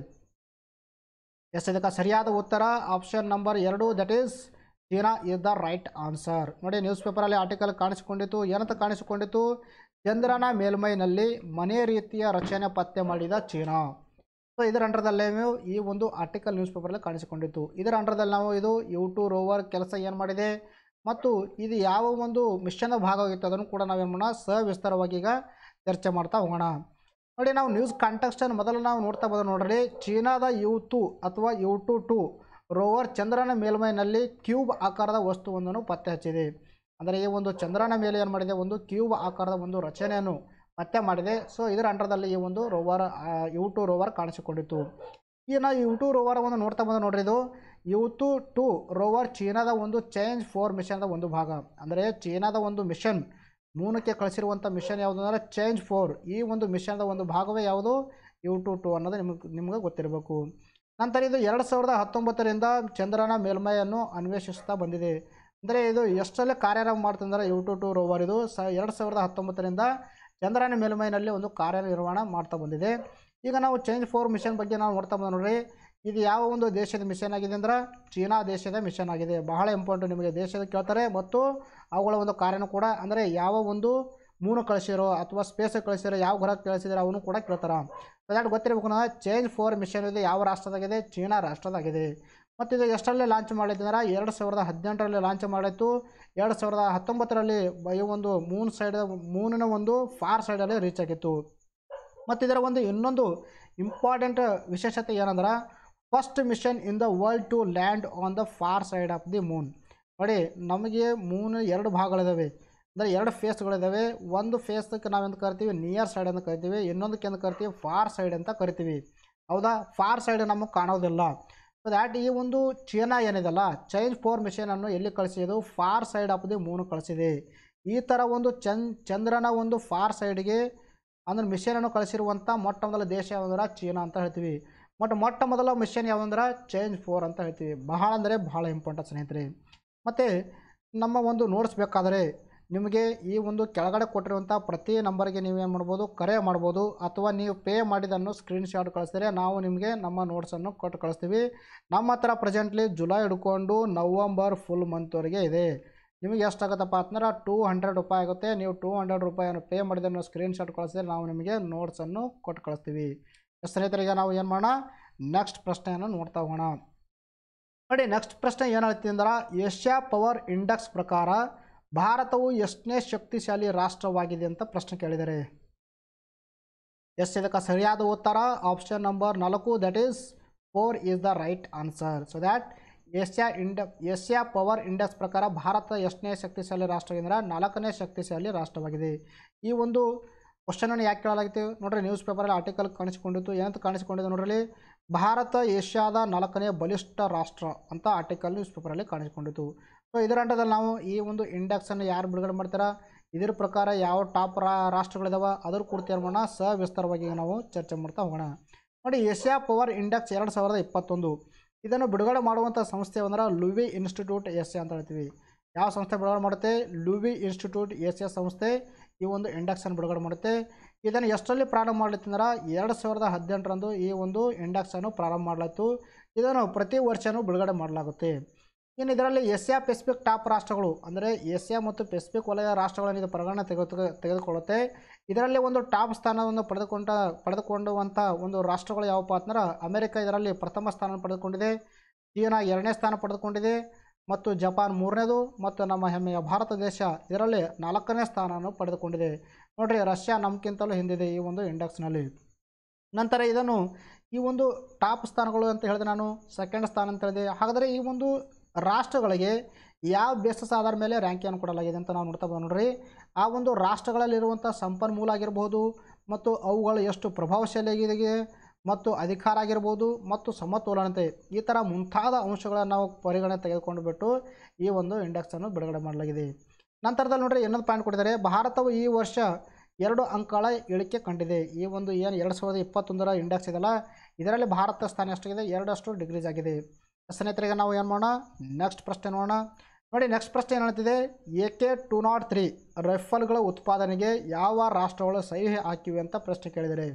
ಎಸ್ ಇದಕ್ಕೆ ಸರಿಯಾದ ಉತ್ತರ ಆಪ್ಷನ್ ನಂಬರ್ ಎರಡು that is China is the right answer ನೋಡಿ ನ್ಯೂಸ್ ಪೇಪರಲ್ಲಿ ಆರ್ಟಿಕಲ್ ಕಾಣಿಸಿಕೊಂಡಿತ್ತು ಏನಂತ ಕಾಣಿಸಿಕೊಂಡಿತ್ತು ಚಂದ್ರನ ಮೇಲ್ಮೈನಲ್ಲಿ ಮನೆ ರೀತಿಯ ರಚನೆ ಪತ್ತೆ ಮಾಡಿದ ಚೀನಾ ಸೊ ಇದರ ಅಂಡರ್ದಲ್ಲೇ ನೀವು ಈ ಒಂದು ಆರ್ಟಿಕಲ್ ನ್ಯೂಸ್ ಪೇಪರಲ್ಲಿ ಕಾಣಿಸಿಕೊಂಡಿತ್ತು ಇದರ ಅಂಡರ್ದಲ್ಲಿ ನಾವು ಇದು ಯು ಟು ರೋವರ್ ಕೆಲಸ ಏನು ಮಾಡಿದೆ ಮತ್ತು ಇದು ಯಾವ ಒಂದು ಮಿಷನ್ನ ಭಾಗವಾಗಿತ್ತು ಅದನ್ನು ಕೂಡ ನಾವೇನು ಮಾಡೋಣ ಸವಿಸ್ತಾರವಾಗಿ ಈಗ ಚರ್ಚೆ ಮಾಡ್ತಾ ಹೋಗೋಣ ನೋಡಿ ನಾವು ನ್ಯೂಸ್ ಕಾಂಟೆಕ್ಸ್ಟನ್ನು ಮೊದಲು ನಾವು ನೋಡ್ತಾ ಬಂದ ನೋಡ್ರಿ ಚೀನಾದ ಯು ಟು ಅಥವಾ ಯು ಟು ಟು ರೋವರ್ ಚಂದ್ರನ ಮೇಲ್ಮೈನಲ್ಲಿ ಕ್ಯೂಬ್ ಆಕಾರದ ವಸ್ತುವೊಂದನ್ನು ಪತ್ತೆ ಹಚ್ಚಿದೆ ಅಂದರೆ ಈ ಒಂದು ಚಂದ್ರನ ಮೇಲೆ ಏನು ಮಾಡಿದೆ ಒಂದು ಕ್ಯೂಬ್ ಆಕಾರದ ಒಂದು ರಚನೆಯನ್ನು ಪತ್ತೆ ಮಾಡಿದೆ ಸೊ ಇದರ ಅಂಡರ್ದಲ್ಲಿ ಈ ಒಂದು ರೋವರ್ ಯು ಟು ರೋವರ್ ಕಾಣಿಸಿಕೊಂಡಿತ್ತು ಈಗ ನಾವು ಯು ಟು ರೋವರ್ ಒಂದು ನೋಡ್ತಾ ಬಂದ ನೋಡ್ರಿ ಇದು ಯು ಟು ಟು ರೋವರ್ ಚೀನಾದ ಒಂದು ಚೇಂಜ್ ಫೋರ್ ಮಿಷನ್ದ ಒಂದು ಭಾಗ ಅಂದರೆ ಚೀನಾದ ಒಂದು ಮಿಷನ್ ಮೂನಕ್ಕೆ ಕಳಿಸಿರುವಂಥ ಮಿಷನ್ ಯಾವುದು ಅಂದರೆ ಚೇಂಜ್ ಫೋರ್ ಈ ಒಂದು ಮಿಷನ್ದ ಒಂದು ಭಾಗವೇ ಯಾವುದು ಯು ಟು ಟು ಅನ್ನೋದು ನಿಮಗೆ ನಿಮಗೆ ಗೊತ್ತಿರಬೇಕು ನಂತರ ಇದು ಎರಡು ಸಾವಿರದ ಹತ್ತೊಂಬತ್ತರಿಂದ ಚಂದ್ರನ ಮೇಲ್ಮೈಯನ್ನು ಅನ್ವೇಷಿಸ್ತಾ ಬಂದಿದೆ ಅಂದರೆ ಇದು ಎಷ್ಟಲ್ಲೇ ಕಾರ್ಯಾರಂಭ ಮಾಡ್ತಂದ್ರೆ ಯು ಟು ಟು ರೋವರ್ ಇದು ಸ ಎರಡು ಸಾವಿರದ ಹತ್ತೊಂಬತ್ತರಿಂದ ಚಂದ್ರನ ಮೇಲ್ಮೈನಲ್ಲಿ ಒಂದು ಕಾರ್ಯನಿರ್ವಹಣೆ ಮಾಡ್ತಾ ಬಂದಿದೆ ಈಗ ನಾವು ಚೇಂಜ್ ಫೋರ್ ಮಿಷನ್ ಬಗ್ಗೆ ನಾವು ನೋಡ್ತಾ ಬಂದ ನೋಡ್ರಿ ಇದು ಯಾವ ಒಂದು ದೇಶದ ಮಿಷನ್ ಆಗಿದೆ ಅಂದ್ರೆ ಚೀನಾ ದೇಶದ ಮಿಷನ್ ಆಗಿದೆ ಬಹಳ ಇಂಪಾರ್ಟೆಂಟ್ ನಿಮಗೆ ದೇಶದ ಕೇಳ್ತಾರೆ ಮತ್ತು ಅವುಗಳ ಒಂದು ಕಾರ್ಯನೂ ಕೂಡ ಅಂದರೆ ಯಾವ ಒಂದು ಮೂನು ಕಳಿಸಿರೋ ಅಥವಾ ಸ್ಪೇಸಿಗೆ ಕಳಿಸಿರೋ ಯಾವ ಗ್ರಹಕ್ಕೆ ಕಳಿಸಿರೋ ಅವನು ಕೂಡ ಕೇಳ್ತಾರೆ ಅದಾಟ್ ಗೊತ್ತಿರಬೇಕು ನಾವು ಚೇಂಜ್ ಫೋರ್ ಮಿಷನ್ ಇದೆ ಯಾವ ರಾಷ್ಟ್ರದಾಗಿದೆ ಚೀನಾ ರಾಷ್ಟ್ರದಾಗಿದೆ ಮತ್ತು ಇದು ಎಷ್ಟರಲ್ಲಿ ಲಾಂಚ್ ಮಾಡಿದ್ರೆ ಎರಡು ಸಾವಿರದ ಹದಿನೆಂಟರಲ್ಲಿ ಲಾಂಚ್ ಮಾಡಿತ್ತು ಎರಡು ಸಾವಿರದ ಹತ್ತೊಂಬತ್ತರಲ್ಲಿ ಬ- ಈ ಒಂದು ಮೂನ್ ಸೈಡ್ ಮೂನಿನ ಒಂದು ಫಾರ್ ಸೈಡಲ್ಲಿ ರೀಚ್ ಆಗಿತ್ತು ಮತ್ತು ಇದರ ಒಂದು ಇನ್ನೊಂದು ಇಂಪಾರ್ಟೆಂಟ್ ವಿಶೇಷತೆ ಏನಂದ್ರೆ first mission in the world to land on the far side of the moon ನೋಡಿ ನಮಗೆ ಮೂನ್ ಎರಡು ಭಾಗಗಳಿದ್ದಾವೆ ಅಂದರೆ ಎರಡು ಫೇಸ್ಗಳಿದ್ದಾವೆ ಒಂದು ಫೇಸ್ಗೆ ನಾವೆಂತ ಕರಿತೀವಿ ನಿಯರ್ ಸೈಡ್ ಅಂತ ಕರಿತೀವಿ ಇನ್ನೊಂದಕ್ಕೆ ಅಂತ ಕರಿತೀವಿ ಫಾರ್ ಸೈಡ್ ಅಂತ ಕರಿತೀವಿ ಹೌದಾ ಫಾರ್ ಸೈಡ್ ನಮಗೆ ಕಾಣೋದಿಲ್ಲ ಸೊ ದ್ಯಾಟ್ ಈ ಒಂದು ಚೀನಾ ಏನಿದೆಲ್ಲ ಚೈನ್ ಫೋರ್ ಮಿಷನನ್ನು ಎಲ್ಲಿ ಕಳಿಸಿದ್ದು far side of the moon ಕಳಿಸಿದೆ ಈ ಥರ ಒಂದು ಚಂದ್ ಚಂದ್ರನ ಒಂದು ಫಾರ್ ಸೈಡ್ಗೆ ಅಂದ್ರೆ ಮಿಷನನ್ನು ಕಳಿಸಿರುವಂಥ ಮೊಟ್ಟ ಮೊದಲ ದೇಶ ಯಾವುದಂದ್ರೆ ಚೀನಾ ಅಂತ ಹೇಳ್ತೀವಿ ಬಟ್ ಮೊಟ್ಟ ಮೊದಲ ಮಿಷನ್ ಯಾವುದಂದ್ರೆ ಚೇಂಜ್ ಫೋರ್ ಅಂತ ಹೇಳ್ತೀವಿ ಬಹಳ ಅಂದರೆ ಬಹಳ ಇಂಪಾರ್ಟೆಂಟ್ ಸ್ನೇಹಿತರೆ ಮತ್ತು ನಮ್ಮ ಒಂದು ನೋಟ್ಸ್ ಬೇಕಾದರೆ ನಿಮಗೆ ಈ ಒಂದು ಕೆಳಗಡೆ ಕೊಟ್ಟಿರುವಂಥ ಪ್ರತಿ ನಂಬರ್ಗೆ ನೀವೇನು ಮಾಡ್ಬೋದು ಕರೆ ಮಾಡ್ಬೋದು ಅಥವಾ ನೀವು ಪೇ ಮಾಡಿದ್ದನ್ನು ಸ್ಕ್ರೀನ್ಶಾಟ್ ಕಳಿಸಿದ್ರೆ ನಾವು ನಿಮಗೆ ನಮ್ಮ ನೋಟ್ಸನ್ನು ಕೊಟ್ಟು ಕಳಿಸ್ತೀವಿ ನಮ್ಮ ಹತ್ರ ಪ್ರೆಸೆಂಟ್ಲಿ ಜುಲೈ ಹಿಡ್ಕೊಂಡು ನವಂಬರ್ ಫುಲ್ ಮಂತ್ವರೆಗೆ ಇದೆ ನಿಮಗೆ ಎಷ್ಟಾಗುತ್ತಪ್ಪ ಅಂತಂದ್ರೆ ಟೂ ಹಂಡ್ರೆಡ್ ರೂಪಾಯಿ ಆಗುತ್ತೆ ನೀವು ಟೂ ಹಂಡ್ರೆಡ್ ರೂಪಾಯಿಯನ್ನು ಪೇ ಮಾಡಿದ್ದನ್ನು ಸ್ಕ್ರೀನ್ಶಾಟ್ ಕಳಿಸಿದ್ರೆ ನಾವು ನಿಮಗೆ ನೋಟ್ಸನ್ನು ಕೊಟ್ಟು ಕಳಿಸ್ತೀವಿ ಸ್ನೇಹಿತರಿಗೆ ನಾವು ಏನು ಮಾಡೋಣ ನೆಕ್ಸ್ಟ್ ಪ್ರಶ್ನೆಯನ್ನು ನೋಡ್ತಾ ಹೋಗೋಣ ನೋಡಿ ನೆಕ್ಸ್ಟ್ ಪ್ರಶ್ನೆ ಏನು ಹೇಳ್ತೀನಿ ಅಂದ್ರೆ ಏಷ್ಯಾ ಪವರ್ ಇಂಡೆಕ್ಸ್ ಪ್ರಕಾರ ಭಾರತವು ಎಷ್ಟನೇ ಶಕ್ತಿಶಾಲಿ ರಾಷ್ಟ್ರವಾಗಿದೆ ಅಂತ ಪ್ರಶ್ನೆ ಕೇಳಿದ್ದಾರೆ ಎಸ್ ಇದಕ್ಕೆ ಸರಿಯಾದ ಉತ್ತರ ಆಪ್ಷನ್ ನಂಬರ್ ನಾಲ್ಕು that is four is the right answer so that Asia ಇಂಡ ಏಷ್ಯಾ ಪವರ್ ಇಂಡೆಕ್ಸ್ ಪ್ರಕಾರ ಭಾರತ ಎಷ್ಟನೇ ಶಕ್ತಿಶಾಲಿ ರಾಷ್ಟ್ರವಾಗಿದೆ ಅಂದ್ರೆ ನಾಲ್ಕನೇ ಶಕ್ತಿಶಾಲಿ ರಾಷ್ಟ್ರವಾಗಿದೆ ಈ ಒಂದು ಕ್ವಶನನ್ನು ಯಾಕೆ ಕೇಳಲಾಗಿತ್ತು ನೋಡ್ರಿ ನ್ಯೂಸ್ ಪೇಪರಲ್ಲಿ ಆರ್ಟಿಕಲ್ ಕಾಣಿಸಿಕೊಂಡಿತ್ತು ಏನಂತ ಕಾಣಿಸಿಕೊಂಡಿದೆ ನೋಡ್ರಿ ಭಾರತ ಏಷ್ಯಾದ ನಾಲ್ಕನೇ ಬಲಿಷ್ಠ ರಾಷ್ಟ್ರ ಅಂತ ಆರ್ಟಿಕಲ್ ನ್ಯೂಸ್ ಪೇಪರಲ್ಲಿ ಕಾಣಿಸಿಕೊಂಡಿತ್ತು ಸೊ ಇದರ ಅಂಟದಲ್ಲಿ ನಾವು ಈ ಒಂದು ಇಂಡೆಕ್ಸನ್ನು ಯಾರು ಬಿಡುಗಡೆ ಮಾಡ್ತಾರಾ ಇದರ ಪ್ರಕಾರ ಯಾವ ಟಾಪ್ ರಾ ರಾಷ್ಟ್ರಗಳಿದಾವೆ ಅದ್ರ ಕುರಿತು ಏನು ಮಾಡೋಣ ಸವಿಸ್ತಾರವಾಗಿ ನಾವು ಚರ್ಚೆ ಮಾಡ್ತಾ ಹೋಗೋಣ ನೋಡಿ ಏಷ್ಯಾ ಪವರ್ ಇಂಡೆಕ್ಸ್ ಎರಡು ಸಾವಿರದ ಇಪ್ಪತ್ತೊಂದು ಇದನ್ನು ಬಿಡುಗಡೆ ಮಾಡುವಂಥ ಸಂಸ್ಥೆ ಅಂದ್ರೆ ಲುವಿ ಇನ್ಸ್ಟಿಟ್ಯೂಟ್ ಏಷ್ಯಾ ಅಂತ ಹೇಳ್ತೀವಿ ಯಾವ ಸಂಸ್ಥೆ ಬಿಡುಗಡೆ ಮಾಡುತ್ತೆ ಲುವಿ ಇನ್ಸ್ಟಿಟ್ಯೂಟ್ ಏಷ್ಯಾ ಸಂಸ್ಥೆ ಈ ಒಂದು ಇಂಡೆಕ್ಸನ್ನು ಬಿಡುಗಡೆ ಮಾಡುತ್ತೆ ಇದನ್ನು ಎಷ್ಟರಲ್ಲಿ ಪ್ರಾರಂಭ ಮಾಡಲಿತ್ತಂದ್ರೆ ಎರಡು ಸಾವಿರದ ಹದಿನೆಂಟರಂದು ಈ ಒಂದು ಇಂಡೆಕ್ಸನ್ನು ಪ್ರಾರಂಭ ಮಾಡಲಾಯಿತು ಇದನ್ನು ಪ್ರತಿ ವರ್ಷವೂ ಬಿಡುಗಡೆ ಮಾಡಲಾಗುತ್ತೆ ಇನ್ನು ಇದರಲ್ಲಿ ಏಷ್ಯಾ ಪೆಸಿಫಿಕ್ ಟಾಪ್ ರಾಷ್ಟ್ರಗಳು ಅಂದರೆ ಏಷ್ಯಾ ಮತ್ತು ಪೆಸಿಫಿಕ್ ವಲಯ ರಾಷ್ಟ್ರಗಳನ್ನು ಇದು ಪರಿಗಣನೆ ತೆಗೆದು ತೆಗೆದುಕೊಳ್ಳುತ್ತೆ ಇದರಲ್ಲಿ ಒಂದು ಟಾಪ್ ಸ್ಥಾನವನ್ನು ಪಡೆದುಕೊಂಡ ಪಡೆದುಕೊಂಡುವಂಥ ಒಂದು ರಾಷ್ಟ್ರಗಳು ಯಾವಪ್ಪ ಅಂತಂದ್ರೆ ಅಮೆರಿಕ ಇದರಲ್ಲಿ ಪ್ರಥಮ ಸ್ಥಾನ ಪಡೆದುಕೊಂಡಿದೆ ಚೀನಾ ಎರಡನೇ ಸ್ಥಾನ ಪಡೆದುಕೊಂಡಿದೆ ಮತ್ತು ಜಪಾನ್ ಮೂರನೇದು ಮತ್ತು ನಮ್ಮ ಹೆಮ್ಮೆಯ ಭಾರತ ದೇಶ ಇದರಲ್ಲಿ ನಾಲ್ಕನೇ ಸ್ಥಾನವನ್ನು ಪಡೆದುಕೊಂಡಿದೆ ನೋಡಿರಿ ರಷ್ಯಾ ನಮ್ಗಿಂತಲೂ ಹಿಂದಿದೆ ಈ ಒಂದು ಇಂಡೆಕ್ಸ್ನಲ್ಲಿ ನಂತರ ಇದನ್ನು ಈ ಒಂದು ಟಾಪ್ ಸ್ಥಾನಗಳು ಅಂತ ಹೇಳಿದೆ ನಾನು ಸೆಕೆಂಡ್ ಸ್ಥಾನ ಅಂತ ಹೇಳಿದೆ ಹಾಗಾದರೆ ಈ ಒಂದು ರಾಷ್ಟ್ರಗಳಿಗೆ ಯಾವ ಬೇಸಸ್ ಆಧಾರ ಮೇಲೆ ರ್ಯಾಂಕಿಯನ್ನು ಕೊಡಲಾಗಿದೆ ಅಂತ ನಾವು ನೋಡ್ತಾ ಬಂದು ನೋಡ್ರಿ ಆ ಒಂದು ರಾಷ್ಟ್ರಗಳಲ್ಲಿರುವಂಥ ಸಂಪನ್ಮೂಲ ಆಗಿರ್ಬೋದು ಮತ್ತು ಅವುಗಳು ಎಷ್ಟು ಪ್ರಭಾವಶಾಲಿಯಾಗಿದೆ ಮತ್ತು ಅಧಿಕಾರ ಆಗಿರ್ಬೋದು ಮತ್ತು ಸಮತೋಲನತೆ ಈ ಥರ ಮುಂತಾದ ಅಂಶಗಳನ್ನು ನಾವು ಪರಿಗಣನೆ ತೆಗೆದುಕೊಂಡು ಬಿಟ್ಟು ಈ ಒಂದು ಇಂಡೆಕ್ಸನ್ನು ಬಿಡುಗಡೆ ಮಾಡಲಾಗಿದೆ ನಂತರದಲ್ಲಿ ನೋಡ್ರಿ ಇನ್ನೊಂದು ಪಾಯಿಂಟ್ ಕೊಟ್ಟಿದ್ದಾರೆ ಭಾರತವು ಈ ವರ್ಷ ಎರಡು ಅಂಕಗಳ ಇಳಿಕೆ ಕಂಡಿದೆ ಈ ಒಂದು ಏನು ಎರಡು ಸಾವಿರದ ಇಪ್ಪತ್ತೊಂದರ ಇಂಡೆಕ್ಸ್ ಇದೆಯಲ್ಲ ಇದರಲ್ಲಿ ಭಾರತ ಸ್ಥಾನ ಎಷ್ಟಾಗಿದೆ ಎರಡಷ್ಟು ಡಿಗ್ರೀಸ್ ಆಗಿದೆ ಸ್ನೇಹಿತರಿಗೆ ನಾವು ಏನು ಮಾಡೋಣ ನೆಕ್ಸ್ಟ್ ಪ್ರಶ್ನೆ ನೋಡೋಣ ನೋಡಿ ನೆಕ್ಸ್ಟ್ ಪ್ರಶ್ನೆ ಏನು ಹೇಳ್ತಿದೆ A K two nought three ರೈಫಲ್ಗಳ ಉತ್ಪಾದನೆಗೆ ಯಾವ ರಾಷ್ಟ್ರಗಳು ಸಹಿ ಹಾಕಿವೆ ಅಂತ ಪ್ರಶ್ನೆ ಕೇಳಿದರೆ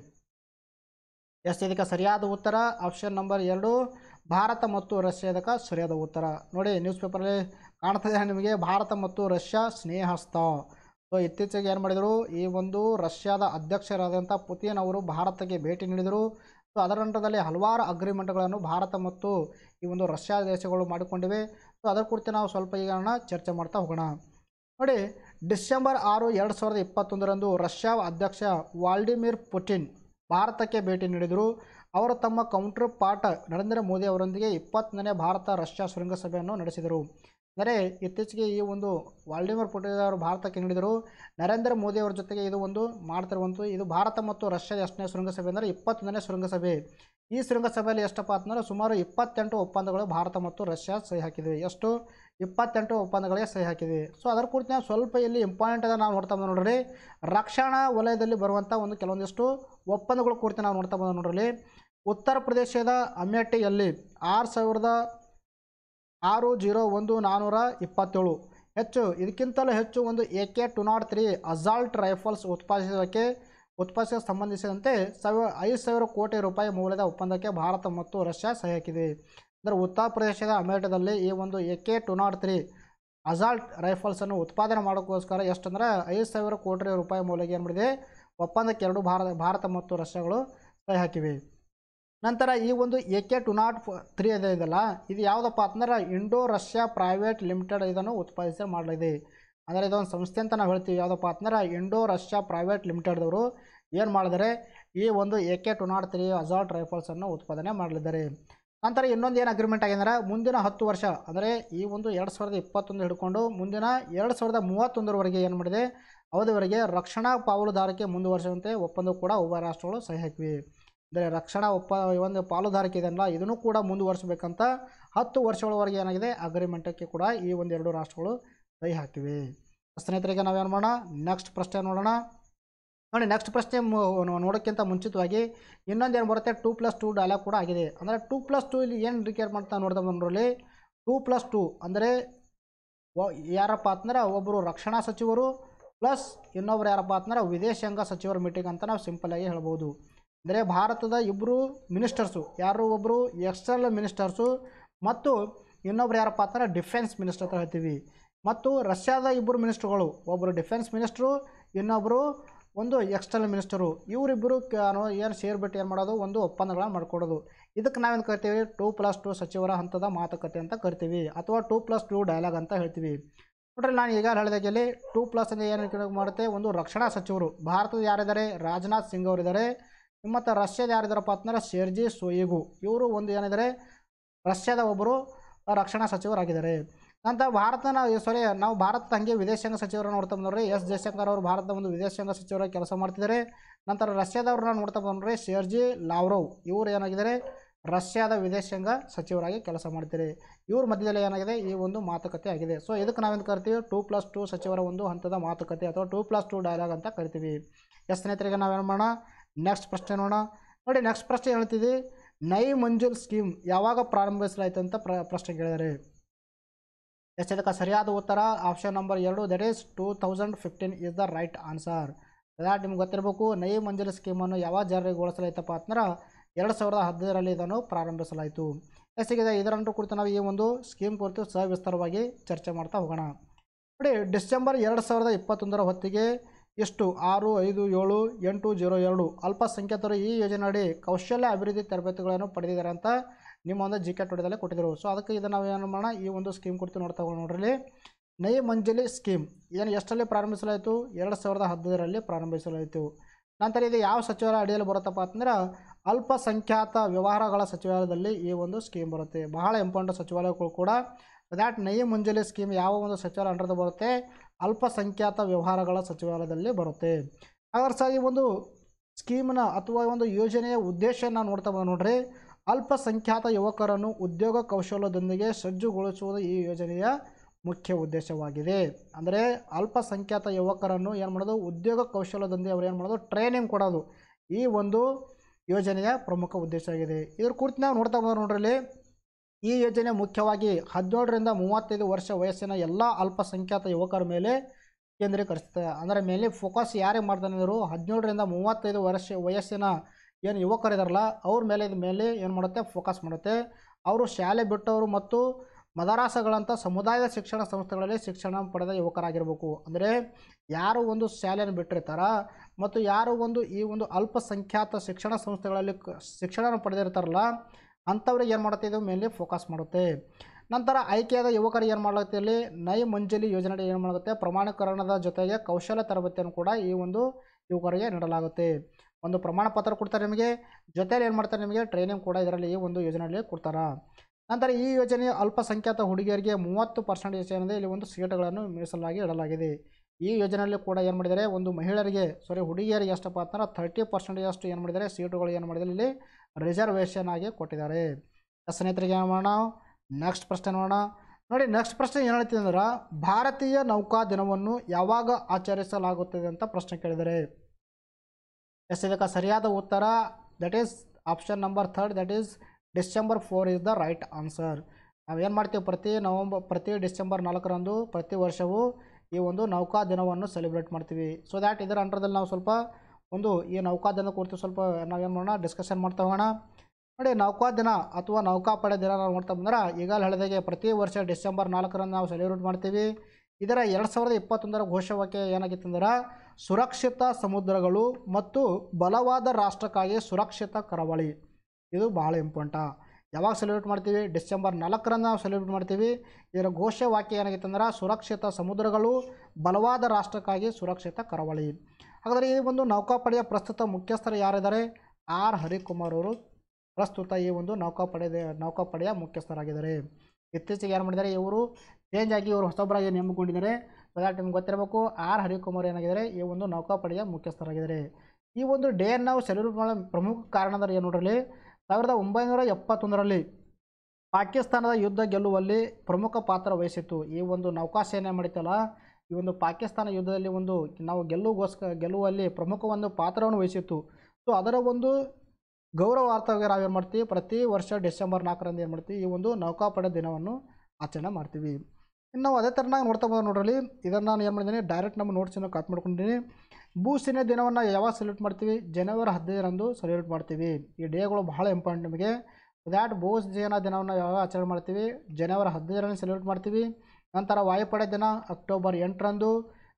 ಎಸ್ ಇದಕ್ಕೆ ಸರಿಯಾದ ಉತ್ತರ ಆಪ್ಷನ್ ನಂಬರ್ ಎರಡು ಭಾರತ ಮತ್ತು ರಷ್ಯಾ ಇದಕ್ಕೆ ಸರಿಯಾದ ಉತ್ತರ ನೋಡಿ ನ್ಯೂಸ್ ಪೇಪರಲ್ಲಿ ಕಾಣ್ತದೆ ನಿಮಗೆ ಭಾರತ ಮತ್ತು ರಷ್ಯಾ ಸ್ನೇಹಸ್ಥ ಸೊ ಇತ್ತೀಚೆಗೆ ಏನು ಮಾಡಿದರು ಈ ಒಂದು ರಷ್ಯಾದ ಅಧ್ಯಕ್ಷರಾದಂಥ ಪುತಿನ್ ಅವರು ಭಾರತಕ್ಕೆ ಭೇಟಿ ನೀಡಿದರು ಸೊ ಅದರ ನಂತರದಲ್ಲಿ ಹಲವಾರು ಅಗ್ರಿಮೆಂಟ್ಗಳನ್ನು ಭಾರತ ಮತ್ತು ಈ ಒಂದು ರಷ್ಯಾ ದೇಶಗಳು ಮಾಡಿಕೊಂಡಿವೆ ಸೊ ಅದರ ಕುರಿತು ನಾವು ಸ್ವಲ್ಪ ಈಗ ಚರ್ಚೆ ಮಾಡ್ತಾ ಹೋಗೋಣ ನೋಡಿ ಡಿಸೆಂಬರ್ ಆರು ಎರಡು ಸಾವಿರದ ಇಪ್ಪತ್ತೊಂದರಂದು ರಷ್ಯಾ ಅಧ್ಯಕ್ಷ ವಾಲ್ಡಿಮಿರ್ ಪುಟಿನ್ ಭಾರತಕ್ಕೆ ಭೇಟಿ ನೀಡಿದರು ಅವರು ತಮ್ಮ ಕೌಂಟರ್ ಪಾರ್ಟ್ ನರೇಂದ್ರ ಮೋದಿ ಅವರೊಂದಿಗೆ ಇಪ್ಪತ್ತನೇ ಭಾರತ ರಷ್ಯಾ ಶೃಂಗಸಭೆಯನ್ನು ನಡೆಸಿದರು ಅಂದರೆ ಇತ್ತೀಚೆಗೆ ಈ ಒಂದು ವಾಲ್ಡಿಮಿರ್ ಪುಟಿನ್ ಅವರು ಭಾರತಕ್ಕೆ ನೀಡಿದರು ನರೇಂದ್ರ ಮೋದಿ ಅವರ ಜೊತೆಗೆ ಇದು ಒಂದು ಮಾಡ್ತಿರುವಂಥ ಇದು ಭಾರತ ಮತ್ತು ರಷ್ಯಾದ ಎಷ್ಟನೇ ಶೃಂಗಸಭೆ ಅಂದರೆ ಇಪ್ಪತ್ತೊಂದನೇ ಶೃಂಗಸಭೆ ಈ ಶೃಂಗಸಭೆಯಲ್ಲಿ ಎಷ್ಟಪ್ಪ ಅಂತಂದ್ರೆ ಸುಮಾರು ಇಪ್ಪತ್ತೆಂಟು ಒಪ್ಪಂದಗಳು ಭಾರತ ಮತ್ತು ರಷ್ಯಾ ಸಹಿ ಹಾಕಿವೆ ಎಷ್ಟು ಇಪ್ಪತ್ತೆಂಟು ಒಪ್ಪಂದಗಳಿಗೆ ಸಹಿ ಹಾಕಿವೆ ಸೊ ಅದರ ಕುರಿತು ನಾವು ಸ್ವಲ್ಪ ಇಲ್ಲಿ ಇಂಪಾರ್ಟೆಂಟ್ ಅದ ನಾವು ನೋಡ್ತಾ ಬಂದು ನೋಡ್ರಿ ರಕ್ಷಣಾ ವಲಯದಲ್ಲಿ ಬರುವಂಥ ಒಂದು ಕೆಲವೊಂದಿಷ್ಟು ಒಪ್ಪಂದಗಳ ಕುರಿತು ನಾವು ನೋಡ್ತಾ ಬಂದು ನೋಡ್ರಿ ಉತ್ತರ ಪ್ರದೇಶದ ಅಮೇಠಿಯಲ್ಲಿ ಆರು ಸಾವಿರದ ಆರು ಜೀರೋ ಒಂದು ನಾನ್ನೂರ ಇಪ್ಪತ್ತೇಳು ಹೆಚ್ಚು ಇದಕ್ಕಿಂತಲೂ ಹೆಚ್ಚು ಒಂದು A K two nought three assault rifles ಉತ್ಪಾದಿಸೋದಕ್ಕೆ ಉತ್ಪಾದಿಸಲು ಸಂಬಂಧಿಸಿದಂತೆ ಸಾವಿರ ಐದು ಸಾವಿರ ಕೋಟಿ ರೂಪಾಯಿ ಮೌಲ್ಯದ ಒಪ್ಪಂದಕ್ಕೆ ಭಾರತ ಮತ್ತು ರಷ್ಯಾ ಸಹಿ ಹಾಕಿದೆ ಅಂದರೆ ಉತ್ತರ ಪ್ರದೇಶದ ಅಮೇಠದಲ್ಲಿ ಈ ಒಂದು A K two nought three assault ರೈಫಲ್ಸನ್ನು ಉತ್ಪಾದನೆ ಮಾಡೋಕ್ಕೋಸ್ಕರ ಎಷ್ಟಂದ್ರೆ ಐದು ಸಾವಿರ ಕೋಟಿ ರೂಪಾಯಿ ಮೌಲ್ಯಕ್ಕೆ ಏನು ಮಾಡಿದೆ ಒಪ್ಪಂದಕ್ಕೆ ಎರಡು ಭಾರತ ಭಾರತ ಮತ್ತು ರಷ್ಯಾಗಳು ಸಹಿ ಹಾಕಿವೆ ನಂತರ ಈ ಒಂದು A K two nought three ಇದೆ ಇದಲ್ಲ ಇದು ಯಾವುದಪ್ಪ ಅಂತಂದ್ರೆ ಇಂಡೋ ರಷ್ಯಾ ಪ್ರೈವೇಟ್ ಲಿಮಿಟೆಡ್ ಇದನ್ನು ಉತ್ಪಾದಿಸಿ ಮಾಡಲಿದೆ ಅಂದರೆ ಇದೊಂದು ಸಂಸ್ಥೆ ಅಂತ ನಾವು ಹೇಳ್ತೀವಿ ಯಾವುದಪ್ಪ ಅಂತಂದ್ರೆ ಇಂಡೋ ರಷ್ಯಾ ಪ್ರೈವೇಟ್ ಲಿಮಿಟೆಡ್ದವರು ಏನು ಮಾಡಿದರೆ ಈ ಒಂದು A K two nought three assault ರೈಫಲ್ಸನ್ನು ಉತ್ಪಾದನೆ ಮಾಡಲಿದ್ದಾರೆ ನಂತರ ಇನ್ನೊಂದು ಏನು ಅಗ್ರಿಮೆಂಟ್ ಆಗಿದೆ ಅಂದರೆ ಮುಂದಿನ ಹತ್ತು ವರ್ಷ ಅಂದರೆ ಈ ಒಂದು ಎರಡು ಸಾವಿರದ ಇಪ್ಪತ್ತೊಂದು ಹಿಡ್ಕೊಂಡು ಮುಂದಿನ ಎರಡು ಸಾವಿರದ ಮೂವತ್ತೊಂದರವರೆಗೆ ಏನು ಮಾಡಿದೆ ಅವಧಿವರೆಗೆ ರಕ್ಷಣಾ ಪಾಲುದಾರಿಕೆ ಮುಂದುವರಿಸುವಂತೆ ಒಪ್ಪಂದ ಕೂಡ ಉಭಯ ರಾಷ್ಟ್ರಗಳು ಸಹಿ ಹಾಕಿವೆ ಅಂದರೆ ರಕ್ಷಣಾ ಒಪ್ಪ ಒಂದು ಪಾಲುದಾರಿಕೆ ಇದೆಯಲ್ಲ ಇದನ್ನು ಕೂಡ ಮುಂದುವರಿಸಬೇಕಂತ ಹತ್ತು ವರ್ಷಗಳವರೆಗೆ ಏನಾಗಿದೆ ಅಗ್ರಿಮೆಂಟಕ್ಕೆ ಕೂಡ ಈ ಒಂದು ಎರಡು ರಾಷ್ಟ್ರಗಳು ಸಹಿ ಹಾಕಿವೆ ಸ್ನೇಹಿತರಿಗೆ ನಾವೇನು ಮಾಡೋಣ ನೆಕ್ಸ್ಟ್ ಪ್ರಶ್ನೆ ನೋಡೋಣ ನೋಡಿ ನೆಕ್ಸ್ಟ್ ಪ್ರಶ್ನೆ ಮು- ನೋಡೋಕ್ಕಿಂತ ಮುಂಚಿತವಾಗಿ ಇನ್ನೊಂದು ಏನು ಬರುತ್ತೆ ಟೂ ಪ್ಲಸ್ ಟೂ ಡೈಲಾಗ್ ಕೂಡ ಆಗಿದೆ ಅಂದರೆ ಟೂ ಪ್ಲಸ್ ಟೂ ಇಲ್ಲಿ ಏನು ರಿಕೇರ್ ಮಾಡ್ತಾ ನೋಡ್ತಾ ಬಂದ್ರಲ್ಲಿ ಟೂ ಪ್ಲಸ್ ಟೂ ಅಂದರೆ ಒ- ಯಾರಪ್ಪ ಅಂತಂದ್ರೆ ಒಬ್ಬರು ರಕ್ಷಣಾ ಸಚಿವರು ಪ್ಲಸ್ ಇನ್ನೊಬ್ರು ಯಾರಪ್ಪ ಅಂತಂದ್ರೆ ವಿದೇಶಾಂಗ ಸಚಿವರ ಮೀಟಿಂಗ್ ಅಂತ ನಾವು ಸಿಂಪಲ್ಲಾಗಿ ಹೇಳ್ಬೋದು ಅಂದರೆ ಭಾರತದ ಇಬ್ಬರು ಮಿನಿಸ್ಟರ್ಸು ಯಾರು ಒಬ್ಬರು ಎಕ್ಸ್ಟರ್ನಲ್ ಮಿನಿಸ್ಟರ್ಸು ಮತ್ತು ಇನ್ನೊಬ್ರು ಯಾರಪ್ಪ ಅಂತಂದ್ರೆ ಡಿಫೆನ್ಸ್ ಮಿನಿಸ್ಟರ್ ಅಂತ ಹೇಳ್ತೀವಿ ಮತ್ತು ರಷ್ಯಾದ ಇಬ್ಬರು ಮಿನಿಸ್ಟ್ರುಗಳು ಒಬ್ಬರು ಡಿಫೆನ್ಸ್ ಮಿನಿಸ್ಟ್ರು ಇನ್ನೊಬ್ಬರು ಒಂದು ಎಕ್ಸ್ಟರ್ನಲ್ ಮಿನಿಸ್ಟರು ಇವರಿಬ್ಬರು ಏನು ಸೇರಿಬಿಟ್ಟು ಏನು ಮಾಡೋದು ಒಂದು ಒಪ್ಪಂದಗಳನ್ನ ಮಾಡ್ಕೊಡೋದು ಇದಕ್ಕೆ ನಾವೇನು ಕರಿತೀವಿ ಟೂ ಪ್ಲಸ್ ಟು ಸಚಿವರ ಹಂತದ ಮಾತುಕತೆ ಅಂತ ಕರಿತೀವಿ ಅಥವಾ ಟೂ ಪ್ಲಸ್ ಟು ಡೈಲಾಗ್ ಅಂತ ಹೇಳ್ತೀವಿ ನೋಡ್ರಿ ನಾನು ಈಗ ಹೇಳಿದಾಗೆ ಇಲ್ಲಿ ಟೂ ಪ್ಲಸ್ ಅಂದರೆ ಏನು ಮಾಡುತ್ತೆ ಒಂದು ರಕ್ಷಣಾ ಸಚಿವರು ಭಾರತದ ಯಾರಿದ್ದಾರೆ ರಾಜನಾಥ್ ಸಿಂಗ್ ಅವರಿದ್ದಾರೆ ಮತ್ತು ರಷ್ಯಾದ ಯಾರಿದ್ದಾರಪ್ಪ ಅಂತಂದ್ರೆ ಶೇರ್ಜಿ ಸೋಯಿಗು ಇವರು ಒಂದು ಏನಿದ್ದಾರೆ ರಷ್ಯಾದ ಒಬ್ಬರು ರಕ್ಷಣಾ ಸಚಿವರಾಗಿದ್ದಾರೆ ನಂತರ ಭಾರತನ ಸಾರಿ ನಾವು ಭಾರತದ ಹಂಗೆ ವಿದೇಶಾಂಗ ಸಚಿವರನ್ನ ನೋಡ್ತಾ ಬಂದ್ರಿ ಎಸ್ ಜಯಶಂಕರ್ ಅವರು ಭಾರತದ ಒಂದು ವಿದೇಶಾಂಗ ಸಚಿವರಾಗಿ ಕೆಲಸ ಮಾಡ್ತಿದ್ದಾರೆ ನಂತರ ರಷ್ಯಾದವ್ರನ್ನ ನೋಡ್ತಾ ಬಂದ್ರೆ ಶೇರ್ಜಿ ಲಾವ್ರೋವ್ ಇವರು ಏನಾಗಿದ್ದಾರೆ ರಷ್ಯಾದ ವಿದೇಶಾಂಗ ಸಚಿವರಾಗಿ ಕೆಲಸ ಮಾಡ್ತಾರೆ ಇವ್ರ ಮಧ್ಯದಲ್ಲಿ ಏನಾಗಿದೆ ಈ ಒಂದು ಮಾತುಕತೆ ಆಗಿದೆ ಸೊ ಇದಕ್ಕೆ ನಾವೇನು ಕರಿತೀವಿ ಟೂ ಪ್ಲಸ್ ಟೂ ಸಚಿವರ ಒಂದು ಹಂತದ ಮಾತುಕತೆ ಅಥವಾ ಟೂ ಪ್ಲಸ್ ಟೂ ಡೈಲಾಗ್ ಅಂತ ಕರಿತೀವಿ ಎಸ್ ಸ್ನೇಹಿತರಿಗೆ ನಾವೇನು ಮಾಡೋಣ ನೆಕ್ಸ್ಟ್ ಪ್ರಶ್ನೆ ನೋಡೋಣ ನೋಡಿ ನೆಕ್ಸ್ಟ್ ಪ್ರಶ್ನೆ ಹೇಳ್ತಿದ್ವಿ ನೈ ಮಂಜೂಲ್ ಸ್ಕೀಮ್ ಯಾವಾಗ ಪ್ರಾರಂಭಿಸಲಾಯಿತು ಅಂತ ಪ್ರ ಪ್ರಶ್ನೆ ಕೇಳಿದ್ದಾರೆ ಎಸ್ ಇದಕ್ಕೆ ಸರಿಯಾದ ಉತ್ತರ ಆಪ್ಷನ್ ನಂಬರ್ ಎರಡು that is two thousand fifteen is the right answer ಅದಾದ ನಿಮ್ಗೆ ಗೊತ್ತಿರಬೇಕು ನೈ ಮಂಜೂಲ್ ಸ್ಕೀಮನ್ನು ಯಾವಾಗ ಜಾರಿಗೊಳಿಸಲಾಯ್ತಪ್ಪ ಅಂತಂದ್ರೆ ಎರಡು ಸಾವಿರದ ಹದಿನೈದರಲ್ಲಿ ಇದನ್ನು ಪ್ರಾರಂಭಿಸಲಾಯಿತು ಎಸ್ ಈಗ ಇದರಂಟು ಕುರಿತು ನಾವು ಈ ಒಂದು ಸ್ಕೀಮ್ ಕುರಿತು ಸವಿಸ್ತಾರವಾಗಿ ಚರ್ಚೆ ಮಾಡ್ತಾ ಹೋಗೋಣ ನೋಡಿ ಡಿಸೆಂಬರ್ ಎರಡು ಸಾವಿರದ ಇಪ್ಪತ್ತೊಂದರ ಹೊತ್ತಿಗೆ ಎಷ್ಟು ಆರು ಐದು ಏಳು ಎಂಟು ಜೀರೋ ಎರಡು ಅಲ್ಪಸಂಖ್ಯಾತರು ಈ ಯೋಜನೆಯಡಿ ಕೌಶಲ್ಯ ಅಭಿವೃದ್ಧಿ ತರಬೇತಿಗಳನ್ನು ಪಡೆದಿದ್ದಾರೆ ಅಂತ ನಿಮ್ಮ ಒಂದು ಜಿ ಕೆ ಟೊಡೆದಲ್ಲೇ ಕೊಟ್ಟಿದ್ದರು ಸೊ ಅದಕ್ಕೆ ಇದನ್ನು ನಾವು ಏನು ಮಾಡೋಣ ಈ ಒಂದು ಸ್ಕೀಮ್ ಕುರಿತು ನೋಡ್ತಾ ಹೋಗೋಣ ನೋಡ್ರಿ ನೈ ಮಂಜಲಿ ಸ್ಕೀಮ್ ಏನು ಎಷ್ಟರಲ್ಲಿ ಪ್ರಾರಂಭಿಸಲಾಯಿತು ಎರಡು ಸಾವಿರದ ಹದಿನೈದರಲ್ಲಿ ಪ್ರಾರಂಭಿಸಲಾಯಿತು ನಂತರ ಇದು ಯಾವ ಸಚಿವರ ಅಡಿಯಲ್ಲಿ ಬರುತ್ತಪ್ಪ ಅಂತಂದ್ರೆ ಅಲ್ಪಸಂಖ್ಯಾತ ವ್ಯವಹಾರಗಳ ಸಚಿವಾಲಯದಲ್ಲಿ ಈ ಒಂದು ಸ್ಕೀಮ್ ಬರುತ್ತೆ ಬಹಳ ಇಂಪಾರ್ಟೆಂಟ್ ಸಚಿವಾಲಯಗಳು ಕೂಡ ದ್ಯಾಟ್ ನೈ ಮುಂಜಲಿ ಸ್ಕೀಮ್ ಯಾವ ಒಂದು ಸಚಿವಾಲಯ ಅಂಡರ್ದು ಬರುತ್ತೆ ಅಲ್ಪಸಂಖ್ಯಾತ ವ್ಯವಹಾರಗಳ ಸಚಿವಾಲಯದಲ್ಲಿ ಬರುತ್ತೆ ಹಾಗಾದ್ರೆ ಸಹ ಈ ಒಂದು ಸ್ಕೀಮ್ನ ಅಥವಾ ಒಂದು ಯೋಜನೆಯ ಉದ್ದೇಶನ ನೋಡ್ತಾ ಬಂದ ನೋಡ್ರಿ ಅಲ್ಪಸಂಖ್ಯಾತ ಯುವಕರನ್ನು ಉದ್ಯೋಗ ಕೌಶಲ್ಯದೊಂದಿಗೆ ಸಜ್ಜುಗೊಳಿಸುವುದು ಈ ಯೋಜನೆಯ ಮುಖ್ಯ ಉದ್ದೇಶವಾಗಿದೆ ಅಂದರೆ ಅಲ್ಪಸಂಖ್ಯಾತ ಯುವಕರನ್ನು ಏನು ಮಾಡೋದು ಉದ್ಯೋಗ ಕೌಶಲ್ಯದೊಂದಿಗೆ ಅವ್ರು ಏನು ಮಾಡೋದು ಟ್ರೈನಿಂಗ್ ಕೊಡೋದು ಈ ಒಂದು ಯೋಜನೆಯ ಪ್ರಮುಖ ಉದ್ದೇಶ ಆಗಿದೆ ಇದ್ರ ಕುರಿತು ನಾವು ನೋಡ್ತಾ ಬಂದ್ರೆ ನೋಡ್ರಲ್ಲಿ ಈ ಯೋಜನೆ ಮುಖ್ಯವಾಗಿ ಹದಿನೇಳರಿಂದ ಮೂವತ್ತೈದು ವರ್ಷ ವಯಸ್ಸಿನ ಎಲ್ಲ ಅಲ್ಪಸಂಖ್ಯಾತ ಯುವಕರ ಮೇಲೆ ಕೇಂದ್ರೀಕರಿಸುತ್ತೆ ಅಂದರೆ ಮೇಲೆ ಫೋಕಸ್ ಯಾರಿಗೆ ಮಾಡ್ತಾನೆ ಇವರು ಹದಿನೇಳರಿಂದ ಮೂವತ್ತೈದು ವರ್ಷ ವಯಸ್ಸಿನ ಏನು ಯುವಕರಿದಾರಲ್ಲ ಅವ್ರ ಮೇಲೆ ಇದ್ರ ಮೇಲೆ ಏನು ಮಾಡುತ್ತೆ ಫೋಕಸ್ ಮಾಡುತ್ತೆ ಅವರು ಶಾಲೆ ಬಿಟ್ಟವರು ಮತ್ತು ಮದರಾಸಗಳಂಥ ಸಮುದಾಯದ ಶಿಕ್ಷಣ ಸಂಸ್ಥೆಗಳಲ್ಲಿ ಶಿಕ್ಷಣ ಪಡೆದ ಯುವಕರಾಗಿರಬೇಕು ಅಂದರೆ ಯಾರು ಒಂದು ಶಾಲೆಯನ್ನು ಬಿಟ್ಟಿರ್ತಾರ ಮತ್ತು ಯಾರು ಒಂದು ಈ ಒಂದು ಅಲ್ಪಸಂಖ್ಯಾತ ಶಿಕ್ಷಣ ಸಂಸ್ಥೆಗಳಲ್ಲಿ ಕ- ಶಿಕ್ಷಣ ಪಡೆದಿರ್ತಾರಲ್ಲ ಅಂಥವ್ರಿಗೆ ಏನು ಮಾಡುತ್ತೆ ಇದು ಮೇಲೆ ಫೋಕಸ್ ಮಾಡುತ್ತೆ ನಂತರ ಆಯ್ಕೆಯಾದ ಯುವಕರಿಗೆ ಏನು ಮಾಡಲಾಗುತ್ತೆ ಇಲ್ಲಿ ನೈ ಮಂಜಲಿ ಯೋಜನೆ ಏನು ಮಾಡುತ್ತೆ ಪ್ರಮಾಣೀಕರಣದ ಜೊತೆಗೆ ಕೌಶಲ್ಯ ತರಬೇತಿಯನ್ನು ಕೂಡ ಈ ಒಂದು ಯುವಕರಿಗೆ ನೀಡಲಾಗುತ್ತೆ ಒಂದು ಪ್ರಮಾಣ ಪತ್ರ ಕೊಡ್ತಾರೆ ನಿಮಗೆ ಜೊತೆಯಲ್ಲಿ ಏನು ಮಾಡ್ತಾರೆ ನಿಮಗೆ ಟ್ರೈನಿಂಗ್ ಕೂಡ ಇದರಲ್ಲಿ ಈ ಒಂದು ಯೋಜನೆಯಲ್ಲಿ ಕೊಡ್ತಾರೆ ನಂತರ ಈ ಯೋಜನೆಯ ಅಲ್ಪಸಂಖ್ಯಾತ ಹುಡುಗಿಯರಿಗೆ ಮೂವತ್ತು ಪರ್ಸೆಂಟೇಜ್ ಏನಿದೆ ಇಲ್ಲಿ ಒಂದು ಸೀಟುಗಳನ್ನು ಮೀಸಲಾಗಿ ಇಡಲಾಗಿದೆ ಈ ಯೋಜನೆಯಲ್ಲಿ ಕೂಡ ಏನು ಮಾಡಿದ್ದಾರೆ ಒಂದು ಮಹಿಳೆಯರಿಗೆ ಸಾರಿ ಹುಡುಗಿಯರಿಗೆ ಎಷ್ಟಪ್ಪ ಅಂತಂದ್ರೆ ತರ್ಟಿ ಪರ್ಸೆಂಟೇಜ್ ಅಷ್ಟು ಏನು ಮಾಡಿದ್ದಾರೆ ಸೀಟುಗಳು ಏನು ಮಾಡಿದ್ದಾರೆ ಇಲ್ಲಿ ರಿಸರ್ವೇಷನ್ ಆಗಿ ಕೊಟ್ಟಿದ್ದಾರೆ ಸ್ನೇಹಿತರಿಗೆ ಏನು ಮಾಡೋಣ ನೆಕ್ಸ್ಟ್ ಪ್ರಶ್ನೆ ನೋಡೋಣ ನೋಡಿ ನೆಕ್ಸ್ಟ್ ಪ್ರಶ್ನೆ ಏನು ಹೇಳ್ತಿದೆ ಅಂದ್ರೆ ಭಾರತೀಯ ನೌಕಾ ದಿನವನ್ನು ಯಾವಾಗ ಆಚರಿಸಲಾಗುತ್ತದೆ ಅಂತ ಪ್ರಶ್ನೆ ಕೇಳಿದ್ದಾರೆ ಎಸ್ ಇದಕ್ಕೆ ಸರಿಯಾದ ಉತ್ತರ that is option number third that is December four is the right answer ನಾವೇನು ಮಾಡ್ತೀವಿ ಪ್ರತಿ ನವಂಬರ್ ಪ್ರತಿ ಡಿಸೆಂಬರ್ ನಾಲ್ಕರಂದು ಪ್ರತಿ ವರ್ಷವೂ ಈ ಒಂದು ನೌಕಾ ದಿನವನ್ನು ಸೆಲೆಬ್ರೇಟ್ ಮಾಡ್ತೀವಿ ಸೊ ದ್ಯಾಟ್ ಇದರ ಅಂಡರ್ದಲ್ಲಿ ನಾವು ಸ್ವಲ್ಪ ಒಂದು ಈ ನೌಕಾ ದಿನ ಕುರಿತು ಸ್ವಲ್ಪ ನಾವೇನು ಮಾಡೋಣ ಡಿಸ್ಕಷನ್ ಮಾಡ್ತಾ ಹೋಗೋಣ ನೋಡಿ ನೌಕಾ ದಿನ ಅಥವಾ ನೌಕಾಪಡೆ ದಿನ ನಾವು ನೋಡ್ತಾ ಬಂದ್ರೆ ಈಗಾಗಲೇ ಹೇಳಿದಾಗೆ ಪ್ರತಿ ವರ್ಷ ಡಿಸೆಂಬರ್ ನಾಲ್ಕರಂದು ನಾವು ಸೆಲೆಬ್ರೇಟ್ ಮಾಡ್ತೀವಿ ಇದರ ಎರಡು ಸಾವಿರದ ಇಪ್ಪತ್ತೊಂದರ ಘೋಷವಾಕ್ಯ ಏನಾಗಿತ್ತು ಅಂದ್ರೆ ಸುರಕ್ಷಿತ ಸಮುದ್ರಗಳು ಮತ್ತು ಬಲವಾದ ರಾಷ್ಟ್ರಕ್ಕಾಗಿ ಸುರಕ್ಷಿತ ಕರಾವಳಿ ಇದು ಬಹಳ ಇಂಪಾರ್ಟ ಯಾವಾಗ ಸೆಲೆಬ್ರೇಟ್ ಮಾಡ್ತೀವಿ ಡಿಸೆಂಬರ್ ನಾಲ್ಕರಂದು ನಾವು ಸೆಲೆಬ್ರೇಟ್ ಮಾಡ್ತೀವಿ ಇದರ ಘೋಷವಾಕ್ಯ ಏನಾಗಿತ್ತು ಅಂದ್ರೆ ಸುರಕ್ಷಿತ ಸಮುದ್ರಗಳು ಬಲವಾದ ರಾಷ್ಟ್ರಕ್ಕಾಗಿ ಸುರಕ್ಷಿತ ಕರಾವಳಿ ಹಾಗಾದರೆ ಈ ಒಂದು ನೌಕಾಪಡೆಯ ಪ್ರಸ್ತುತ ಮುಖ್ಯಸ್ಥರು ಯಾರಿದ್ದಾರೆ ಆರ್ ಹರಿಕುಮಾರ್ ಅವರು ಪ್ರಸ್ತುತ ಈ ಒಂದು ನೌಕಾಪಡೆ ನೌಕಾಪಡೆಯ ಮುಖ್ಯಸ್ಥರಾಗಿದ್ದಾರೆ ಇತ್ತೀಚೆಗೆ ಏನು ಮಾಡಿದ್ದಾರೆ ಇವರು ಚೇಂಜ್ ಆಗಿ ಇವರು ಹೊಸೊಬ್ಬರಾಗಿ ನೇಮಕೊಂಡಿದ್ದಾರೆ ಅದಾಟ್ ನಿಮ್ಗೆ ಗೊತ್ತಿರಬೇಕು ಆರ್ ಹರಿಕುಮಾರ್ ಏನಾಗಿದ್ದಾರೆ ಈ ಒಂದು ನೌಕಾಪಡೆಯ ಮುಖ್ಯಸ್ಥರಾಗಿದ್ದಾರೆ ಈ ಒಂದು ಡೇಯನ್ನು ನಾವು ಸೆಲೆಬ್ರೇಟ್ ಮಾಡೋ ಪ್ರಮುಖ ಕಾರಣ ಅಂದರೆ ಏನು ನೋಡ್ರಲ್ಲಿ ಸಾವಿರದ ಒಂಬೈನೂರ ಎಪ್ಪತ್ತೊಂದರಲ್ಲಿ ಪಾಕಿಸ್ತಾನದ ಯುದ್ಧ ಗೆಲ್ಲುವಲ್ಲಿ ಪ್ರಮುಖ ಪಾತ್ರ ವಹಿಸಿತ್ತು ಈ ಒಂದು ನೌಕಾಸೇನೆ ಮಾಡಿತಲ್ಲ ಈ ಒಂದು ಪಾಕಿಸ್ತಾನ ಯುದ್ಧದಲ್ಲಿ ಒಂದು ನಾವು ಗೆಲ್ಲುಗೋಸ್ಕರ ಗೆಲ್ಲುವಲ್ಲಿ ಪ್ರಮುಖ ಒಂದು ಪಾತ್ರವನ್ನು ವಹಿಸಿತ್ತು ಸೊ ಅದರ ಒಂದು ಗೌರವಾರ್ಥವಾಗಿ ನಾವು ಏನು ಮಾಡ್ತೀವಿ ಪ್ರತಿ ವರ್ಷ ಡಿಸೆಂಬರ್ ನಾಲ್ಕರಂದು ಏನು ಮಾಡ್ತೀವಿ ಈ ಒಂದು ನೌಕಾಪಡೆ ದಿನವನ್ನು ಆಚರಣೆ ಮಾಡ್ತೀವಿ ಇನ್ನು ನಾವು ಅದೇ ಥರನಾಗಿ ನೋಡ್ತಾ ಬಂದ ನೋಡ್ರಲ್ಲಿ ಇದನ್ನು ನಾನು ಏನು ಮಾಡಿದ್ದೀನಿ ಡೈರೆಕ್ಟ್ ನಮ್ಮ ನೋಟ್ಸನ್ನು ಕಾಪಿ ಮಾಡ್ಕೊಂಡಿದ್ದೀನಿ ಭೂಸೇನೆ ದಿನವನ್ನು ಯಾವಾಗ ಸೆಲೆಬ್ರೇಟ್ ಮಾಡ್ತೀವಿ ಜನವರಿ ಹದಿನೈದರಂದು ಸೆಲೆಬ್ರೇಟ್ ಮಾಡ್ತೀವಿ ಈ ಡೇಗಳು ಬಹಳ ಇಂಪಾರ್ಟೆಂಟ್ ನಿಮಗೆ ದ್ಯಾಟ್ ಭೂಸ್ ಸೇನಾ ದಿನವನ್ನು ಯಾವಾಗ ಆಚರಣೆ ಮಾಡ್ತೀವಿ ಜನವರಿ ಹದಿನೈದರಂದು ಸೆಲೆಬ್ರೇಟ್ ಮಾಡ್ತೀವಿ ನಂತರ ವಾಯುಪಡೆ ದಿನ ಅಕ್ಟೋಬರ್ ಎಂಟರಂದು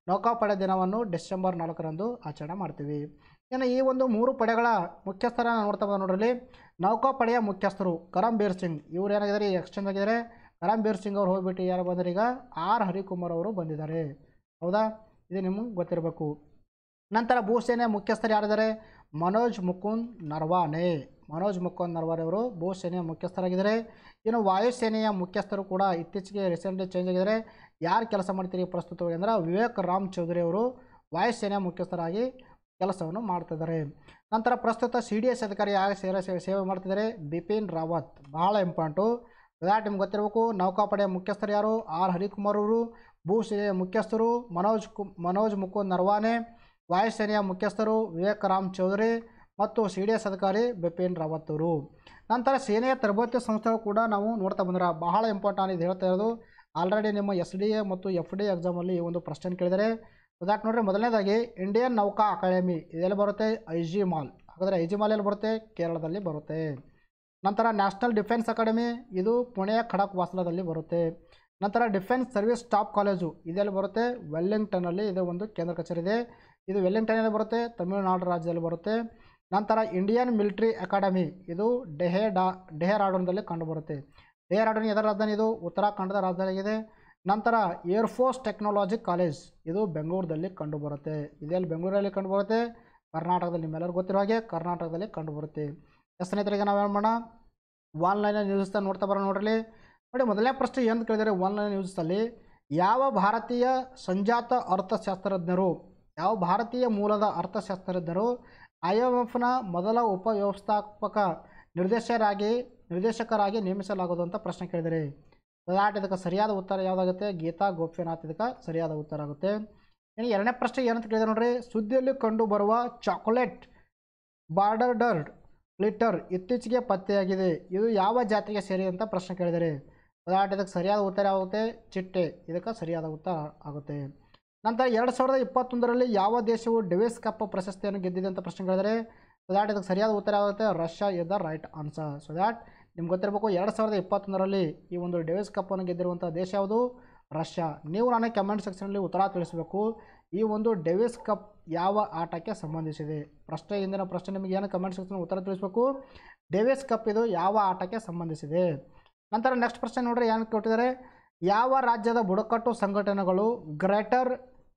ನೌಕಾಪಡೆ ದಿನವನ್ನು ಡಿಸೆಂಬರ್ ನಾಲ್ಕರಂದು ಆಚರಣೆ ಮಾಡ್ತೀವಿ ಇನ್ನು ಈ ಒಂದು ಮೂರು ಪಡೆಗಳ ಮುಖ್ಯಸ್ಥರ ನೋಡ್ತಾ ಬಂದ ನೋಡ್ರಲ್ಲಿ ನೌಕಾಪಡೆಯ ಮುಖ್ಯಸ್ಥರು ಕರಂಬೀರ್ ಸಿಂಗ್ ಇವ್ರು ಏನಾಗಿದ್ದಾರೆ ಎಕ್ಸ್ಚೇಂಜ್ ಆಗಿದ್ದಾರೆ ಕರಂಬೀರ್ ಸಿಂಗ್ ಅವ್ರು ಹೋಗ್ಬಿಟ್ಟು ಯಾರು ಬಂದರೆ ಈಗ ಆರ್ ಹರಿಕುಮಾರ್ ಅವರು ಬಂದಿದ್ದಾರೆ ಹೌದಾ ಇದು ನಿಮಗೆ ಗೊತ್ತಿರಬೇಕು ನಂತರ ಭೂಸೇನೆಯ ಮುಖ್ಯಸ್ಥರು ಯಾರಿದ್ದಾರೆ ಮನೋಜ್ ಮುಕುಂದ್ ನರ್ವಾನೆ ಮನೋಜ್ ಮುಕುಂದ್ ನರ್ವಾನೆ ಅವರು ಭೂಸೇನೆಯ ಮುಖ್ಯಸ್ಥರಾಗಿದ್ದಾರೆ ಇನ್ನು ವಾಯುಸೇನೆಯ ಮುಖ್ಯಸ್ಥರು ಕೂಡ ಇತ್ತೀಚೆಗೆ ರೀಸೆಂಟ್ಲಿ ಚೇಂಜ್ ಆಗಿದ್ದಾರೆ ಯಾರು ಕೆಲಸ ಮಾಡ್ತೀರಿ ಪ್ರಸ್ತುತವಾಗಿ ಅಂದ್ರೆ ವಿವೇಕ್ ರಾಮ್ ಚೌಧರಿ ಅವರು ವಾಯುಸೇನೆಯ ಮುಖ್ಯಸ್ಥರಾಗಿ ಕೆಲಸವನ್ನು ಮಾಡ್ತಿದ್ದಾರೆ ನಂತರ ಪ್ರಸ್ತುತ ಸಿ ಡಿ ಎಸ್ ಅಧಿಕಾರಿ ಯಾರು ಸೇವೆ ಸೇವೆ ಸೇವೆ ಮಾಡ್ತಿದ್ದಾರೆ ಬಿಪಿನ್ ರಾವತ್ ಬಹಳ ಇಂಪಾರ್ಟು ದ್ಯಾಟ್ ನಿಮ್ಗೆ ಗೊತ್ತಿರಬೇಕು ನೌಕಾಪಡೆಯ ಮುಖ್ಯಸ್ಥರು ಯಾರು ಆರ್ ಹರಿಕುಮಾರ್ ಅವರು ಭೂಸೇನೆಯ ಮುಖ್ಯಸ್ಥರು ಮನೋಜ್ ಕು ಮನೋಜ್ ಮುಕುಂದ್ ನರ್ವಾನೆ ವಾಯುಸೇನೆಯ ಮುಖ್ಯಸ್ಥರು ವಿವೇಕ್ ರಾಮ್ ಚೌಧರಿ ಮತ್ತು ಸಿ ಡಿ ಎಸ್ ಅಧಿಕಾರಿ ಬಿಪಿನ್ ರಾವತ್ ಅವರು ನಂತರ ಸೇನೆಯ ತರಬೇತಿ ಸಂಸ್ಥೆಗಳು ಕೂಡ ನಾವು ನೋಡ್ತಾ ಬಂದ್ರೆ ಬಹಳ ಇಂಪಾರ್ಟೆಂಟ್ ಇದು ಹೇಳ್ತಾ ಇರೋದು ಆಲ್ರೆಡಿ ನಿಮ್ಮ ಎಸ್ ಡಿ ಎ ಮತ್ತು ಎಫ್ ಡಿ ಎಕ್ಸಾಮಲ್ಲಿ ಈ ಒಂದು ಪ್ರಶ್ನೆ ಕೇಳಿದರೆ ಉದಾಹರಣೆ ನೋಡ್ರಿ ಮೊದಲನೇದಾಗಿ ಇಂಡಿಯನ್ ನೌಕಾ ಅಕಾಡೆಮಿ ಇದೆಲ್ಲಿ ಬರುತ್ತೆ ಐ ಜಿ ಮಾಲ್ ಹಾಗಾದರೆ ಐ ಜಿ ಮಾಲ್ ಎಲ್ಲಿ ಬರುತ್ತೆ ಕೇರಳದಲ್ಲಿ ಬರುತ್ತೆ ನಂತರ ನ್ಯಾಷನಲ್ ಡಿಫೆನ್ಸ್ ಅಕಾಡೆಮಿ ಇದು ಪುಣೆಯ ಖಡಕ್ ವಾಸಲದಲ್ಲಿ ಬರುತ್ತೆ ನಂತರ ಡಿಫೆನ್ಸ್ ಸರ್ವಿಸ್ ಸ್ಟಾಫ್ ಕಾಲೇಜು ಇದೆಲ್ಲಿ ಬರುತ್ತೆ ವೆಲ್ಲಿಂಗ್ಟನ್ನಲ್ಲಿ ಇದು ಒಂದು ಕೇಂದ್ರ ಕಚೇರಿ ಇದೆ ಇದು ವೆಲ್ಲಿಂಗ್ಟನ್ನಲ್ಲಿ ಬರುತ್ತೆ ತಮಿಳುನಾಡು ರಾಜ್ಯದಲ್ಲಿ ಬರುತ್ತೆ ನಂತರ ಇಂಡಿಯನ್ ಮಿಲಿಟರಿ ಅಕಾಡೆಮಿ ಇದು ಡೆಹೆಡಾ ಡೆಹರಾಡೂನ್ದಲ್ಲಿ ಕಂಡುಬರುತ್ತೆ ಡೆಹರಾಡೂನ್ ಎದರ ರಾಜಧಾನಿ ಇದು ಉತ್ತರಾಖಂಡದ ರಾಜಧಾನಿಯಾಗಿದೆ ನಂತರ ಏರ್ಫೋರ್ಸ್ ಟೆಕ್ನಾಲಜಿ ಕಾಲೇಜ್ ಇದು ಬೆಂಗಳೂರಲ್ಲಿ ಕಂಡುಬರುತ್ತೆ ಇದೆಲ್ಲಿ ಬೆಂಗಳೂರಲ್ಲಿ ಕಂಡುಬರುತ್ತೆ ಕರ್ನಾಟಕದಲ್ಲಿ ನಿಮ್ಮೆಲ್ಲರಿಗೂ ಗೊತ್ತಿರೋ ಹಾಗೆ ಕರ್ನಾಟಕದಲ್ಲಿ ಕಂಡುಬರುತ್ತೆ ಎಸ್ ಸ್ನೇಹಿತರಿಗೆ ನಾವೇನು ಮಾಡೋಣ ಆನ್ಲೈನ್ ನ್ಯೂಸ್ನ ನೋಡ್ತಾ ಬರೋಣ ನೋಡ್ರಿ ನೋಡಿ ಮೊದಲನೇ ಪ್ರಶ್ನೆ ಏನು ಕೇಳಿದರೆ ಆನ್ಲೈನ್ ನ್ಯೂಸಲ್ಲಿ ಯಾವ ಭಾರತೀಯ ಸಂಜಾತ ಅರ್ಥಶಾಸ್ತ್ರಜ್ಞರು ಯಾವ ಭಾರತೀಯ ಮೂಲದ ಅರ್ಥಶಾಸ್ತ್ರಜ್ಞರು ಐ ಎಮ್ ಎಫ್ನ ಮೊದಲ ಉಪವ್ಯವಸ್ಥಾಪಕ ನಿರ್ದೇಶಕರಾಗಿ ನಿರ್ದೇಶಕರಾಗಿ ನೇಮಿಸಲಾಗೋದು ಅಂತ ಪ್ರಶ್ನೆ ಕೇಳಿದರೆ ದಾಟ್ ಇದಕ್ಕೆ ಸರಿಯಾದ ಉತ್ತರ ಯಾವುದಾಗುತ್ತೆ ಗೀತಾ ಗೋಪಿನಾಥ್ ಇದಕ್ಕೆ ಸರಿಯಾದ ಉತ್ತರ ಆಗುತ್ತೆ ಇನ್ನು ಎರಡನೇ ಪ್ರಶ್ನೆ ಏನಂತ ಕೇಳಿದೆ ನೋಡ್ರಿ ಸುದ್ದಿಯಲ್ಲಿ ಕಂಡು ಬರುವ ಚಾಕೊಲೇಟ್ ಬಾರ್ಡರ್ಡರ್ಡ್ ಲಿಟರ್ ಇತ್ತೀಚೆಗೆ ಪತ್ತೆಯಾಗಿದೆ ಇದು ಯಾವ ಜಾತಿಗೆ ಸೇರಿ ಅಂತ ಪ್ರಶ್ನೆ ಕೇಳಿದರೆ ದಾಟ್ ಇದಕ್ಕೆ ಸರಿಯಾದ ಉತ್ತರ ಆಗುತ್ತೆ ಚಿಟ್ಟೆ ಇದಕ್ಕೆ ಸರಿಯಾದ ಉತ್ತರ ಆಗುತ್ತೆ ನಂತರ ಎರಡು ಸಾವಿರದ ಇಪ್ಪತ್ತೊಂದರಲ್ಲಿ ಯಾವ ದೇಶವು ಡೆವಿಸ್ ಕಪ್ ಪ್ರಶಸ್ತಿಯನ್ನು ಗೆದ್ದಿದೆ ಅಂತ ಪ್ರಶ್ನೆ ಕೇಳಿದರೆ ಸೊ ದ್ಯಾಟ್ ಇದಕ್ಕೆ ಸರಿಯಾದ ಉತ್ತರ ಆಗುತ್ತೆ Russia is the right answer so that ನಿಮ್ಗೆ ಗೊತ್ತಿರಬೇಕು ಎರಡು ಸಾವಿರದ ಇಪ್ಪತ್ತೊಂದರಲ್ಲಿ ಈ ಒಂದು ಡೆವಿಸ್ ಕಪ್ಪನ್ನು ಗೆದ್ದಿರುವಂಥ ದೇಶ ಯಾವುದು ರಷ್ಯಾ ನೀವು ನನಗೆ ಕಮೆಂಟ್ ಸೆಕ್ಷನಲ್ಲಿ ಉತ್ತರ ತಿಳಿಸಬೇಕು ಈ ಒಂದು ಡೆವಿಸ್ ಕಪ್ ಯಾವ ಆಟಕ್ಕೆ ಸಂಬಂಧಿಸಿದೆ ಪ್ರಶ್ನೆ ಇಂದಿನ ಪ್ರಶ್ನೆ ನಿಮಗೆ ಏನು ಕಮೆಂಟ್ ಸೆಕ್ಷನ್ ಉತ್ತರ ತಿಳಿಸಬೇಕು ಡೆವಿಸ್ ಕಪ್ ಇದು ಯಾವ ಆಟಕ್ಕೆ ಸಂಬಂಧಿಸಿದೆ ನಂತರ ನೆಕ್ಸ್ಟ್ ಪ್ರಶ್ನೆ ನೋಡ್ರಿ ಏನು ಕೊಟ್ಟಿದ್ದಾರೆ ಯಾವ ರಾಜ್ಯದ ಬುಡಕಟ್ಟು ಸಂಘಟನೆಗಳು ಗ್ರೇಟರ್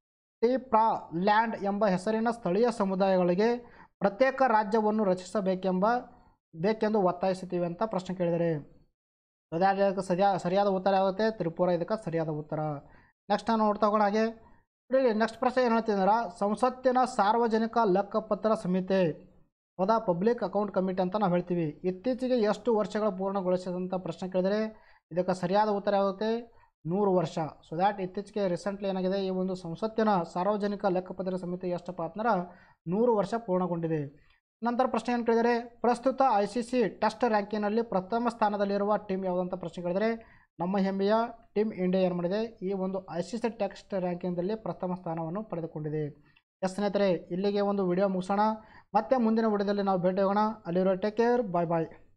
ಟಿ ಪ್ರಾ ಲ್ಯಾಂಡ್ ಎಂಬ ಹೆಸರಿನ ಸ್ಥಳೀಯ ಸಮುದಾಯಗಳಿಗೆ ಪ್ರತ್ಯೇಕ ರಾಜ್ಯವನ್ನು ರಚಿಸಬೇಕೆಂಬ ಬೇಕೆಂದು ಒತ್ತಾಯಿಸುತ್ತೀವಿ ಅಂತ ಪ್ರಶ್ನೆ ಕೇಳಿದರೆ ಅದಕ್ಕೆ ಸರಿಯಾ ಸರಿಯಾದ ಉತ್ತರ ಆಗುತ್ತೆ ತ್ರಿಪುರ ಇದಕ್ಕೆ ಸರಿಯಾದ ಉತ್ತರ ನೆಕ್ಸ್ಟ್ ನಾನು ನೋಡ್ತಾ ಹೋಗೋಣ ಹಾಗೆ ನೋಡಿ ನೆಕ್ಸ್ಟ್ ಪ್ರಶ್ನೆ ಏನು ಹೇಳ್ತಿದ್ದಾರೆ ಸಂಸತ್ತಿನ ಸಾರ್ವಜನಿಕ ಲೆಕ್ಕಪತ್ರ ಸಮಿತಿ ಹೌದಾ ಪಬ್ಲಿಕ್ ಅಕೌಂಟ್ ಕಮಿಟಿ ಅಂತ ನಾವು ಹೇಳ್ತೀವಿ ಇತ್ತೀಚೆಗೆ ಎಷ್ಟು ವರ್ಷಗಳು ಪೂರ್ಣಗೊಳಿಸಿದಂಥ ಪ್ರಶ್ನೆ ಕೇಳಿದರೆ ಇದಕ್ಕೆ ಸರಿಯಾದ ಉತ್ತರ ಆಗುತ್ತೆ ನೂರು ವರ್ಷ ಸೊ ದ್ಯಾಟ್ ಇತ್ತೀಚೆಗೆ ರೀಸೆಂಟ್ಲಿ ಏನಾಗಿದೆ ಈ ಒಂದು ಸಂಸತ್ತಿನ ಸಾರ್ವಜನಿಕ ಲೆಕ್ಕಪತ್ರ ಸಮಿತಿ ಎಷ್ಟಪ್ಪ ಅಂದ್ರೆ ನೂರು ವರ್ಷ ಪೂರ್ಣಗೊಂಡಿದೆ ನಂತರ ಪ್ರಶ್ನೆ ಏನು ಕೇಳಿದರೆ ಪ್ರಸ್ತುತ ಐ ಸಿ ಸಿ ಟೆಸ್ಟ್ ರ್ಯಾಂಕಿನಲ್ಲಿ ಪ್ರಥಮ ಸ್ಥಾನದಲ್ಲಿರುವ ಟೀಮ್ ಯಾವುದಂತ ಪ್ರಶ್ನೆ ಕೇಳಿದರೆ ನಮ್ಮ ಹೆಮ್ಮೆಯ ಟೀಮ್ ಇಂಡಿಯಾ ಏನು ಮಾಡಿದೆ ಈ ಒಂದು ಐ ಸಿ ಸಿ ಟೆಸ್ಟ್ ರ್ಯಾಂಕಿಂಗ್ದಲ್ಲಿ ಪ್ರಥಮ ಸ್ಥಾನವನ್ನು ಪಡೆದುಕೊಂಡಿದೆ ಎಸ್ ಸ್ನೇಹಿತರೆ ಇಲ್ಲಿಗೆ ಒಂದು ವಿಡಿಯೋ ಮುಗಿಸೋಣ ಮತ್ತೆ ಮುಂದಿನ ವಿಡಿಯೋದಲ್ಲಿ ನಾವು ಭೇಟಿ ಹೋಗೋಣ ಅಲ್ಲಿರೋ ಟೇಕ್ ಕೇರ್ ಬಾಯ್ ಬಾಯ್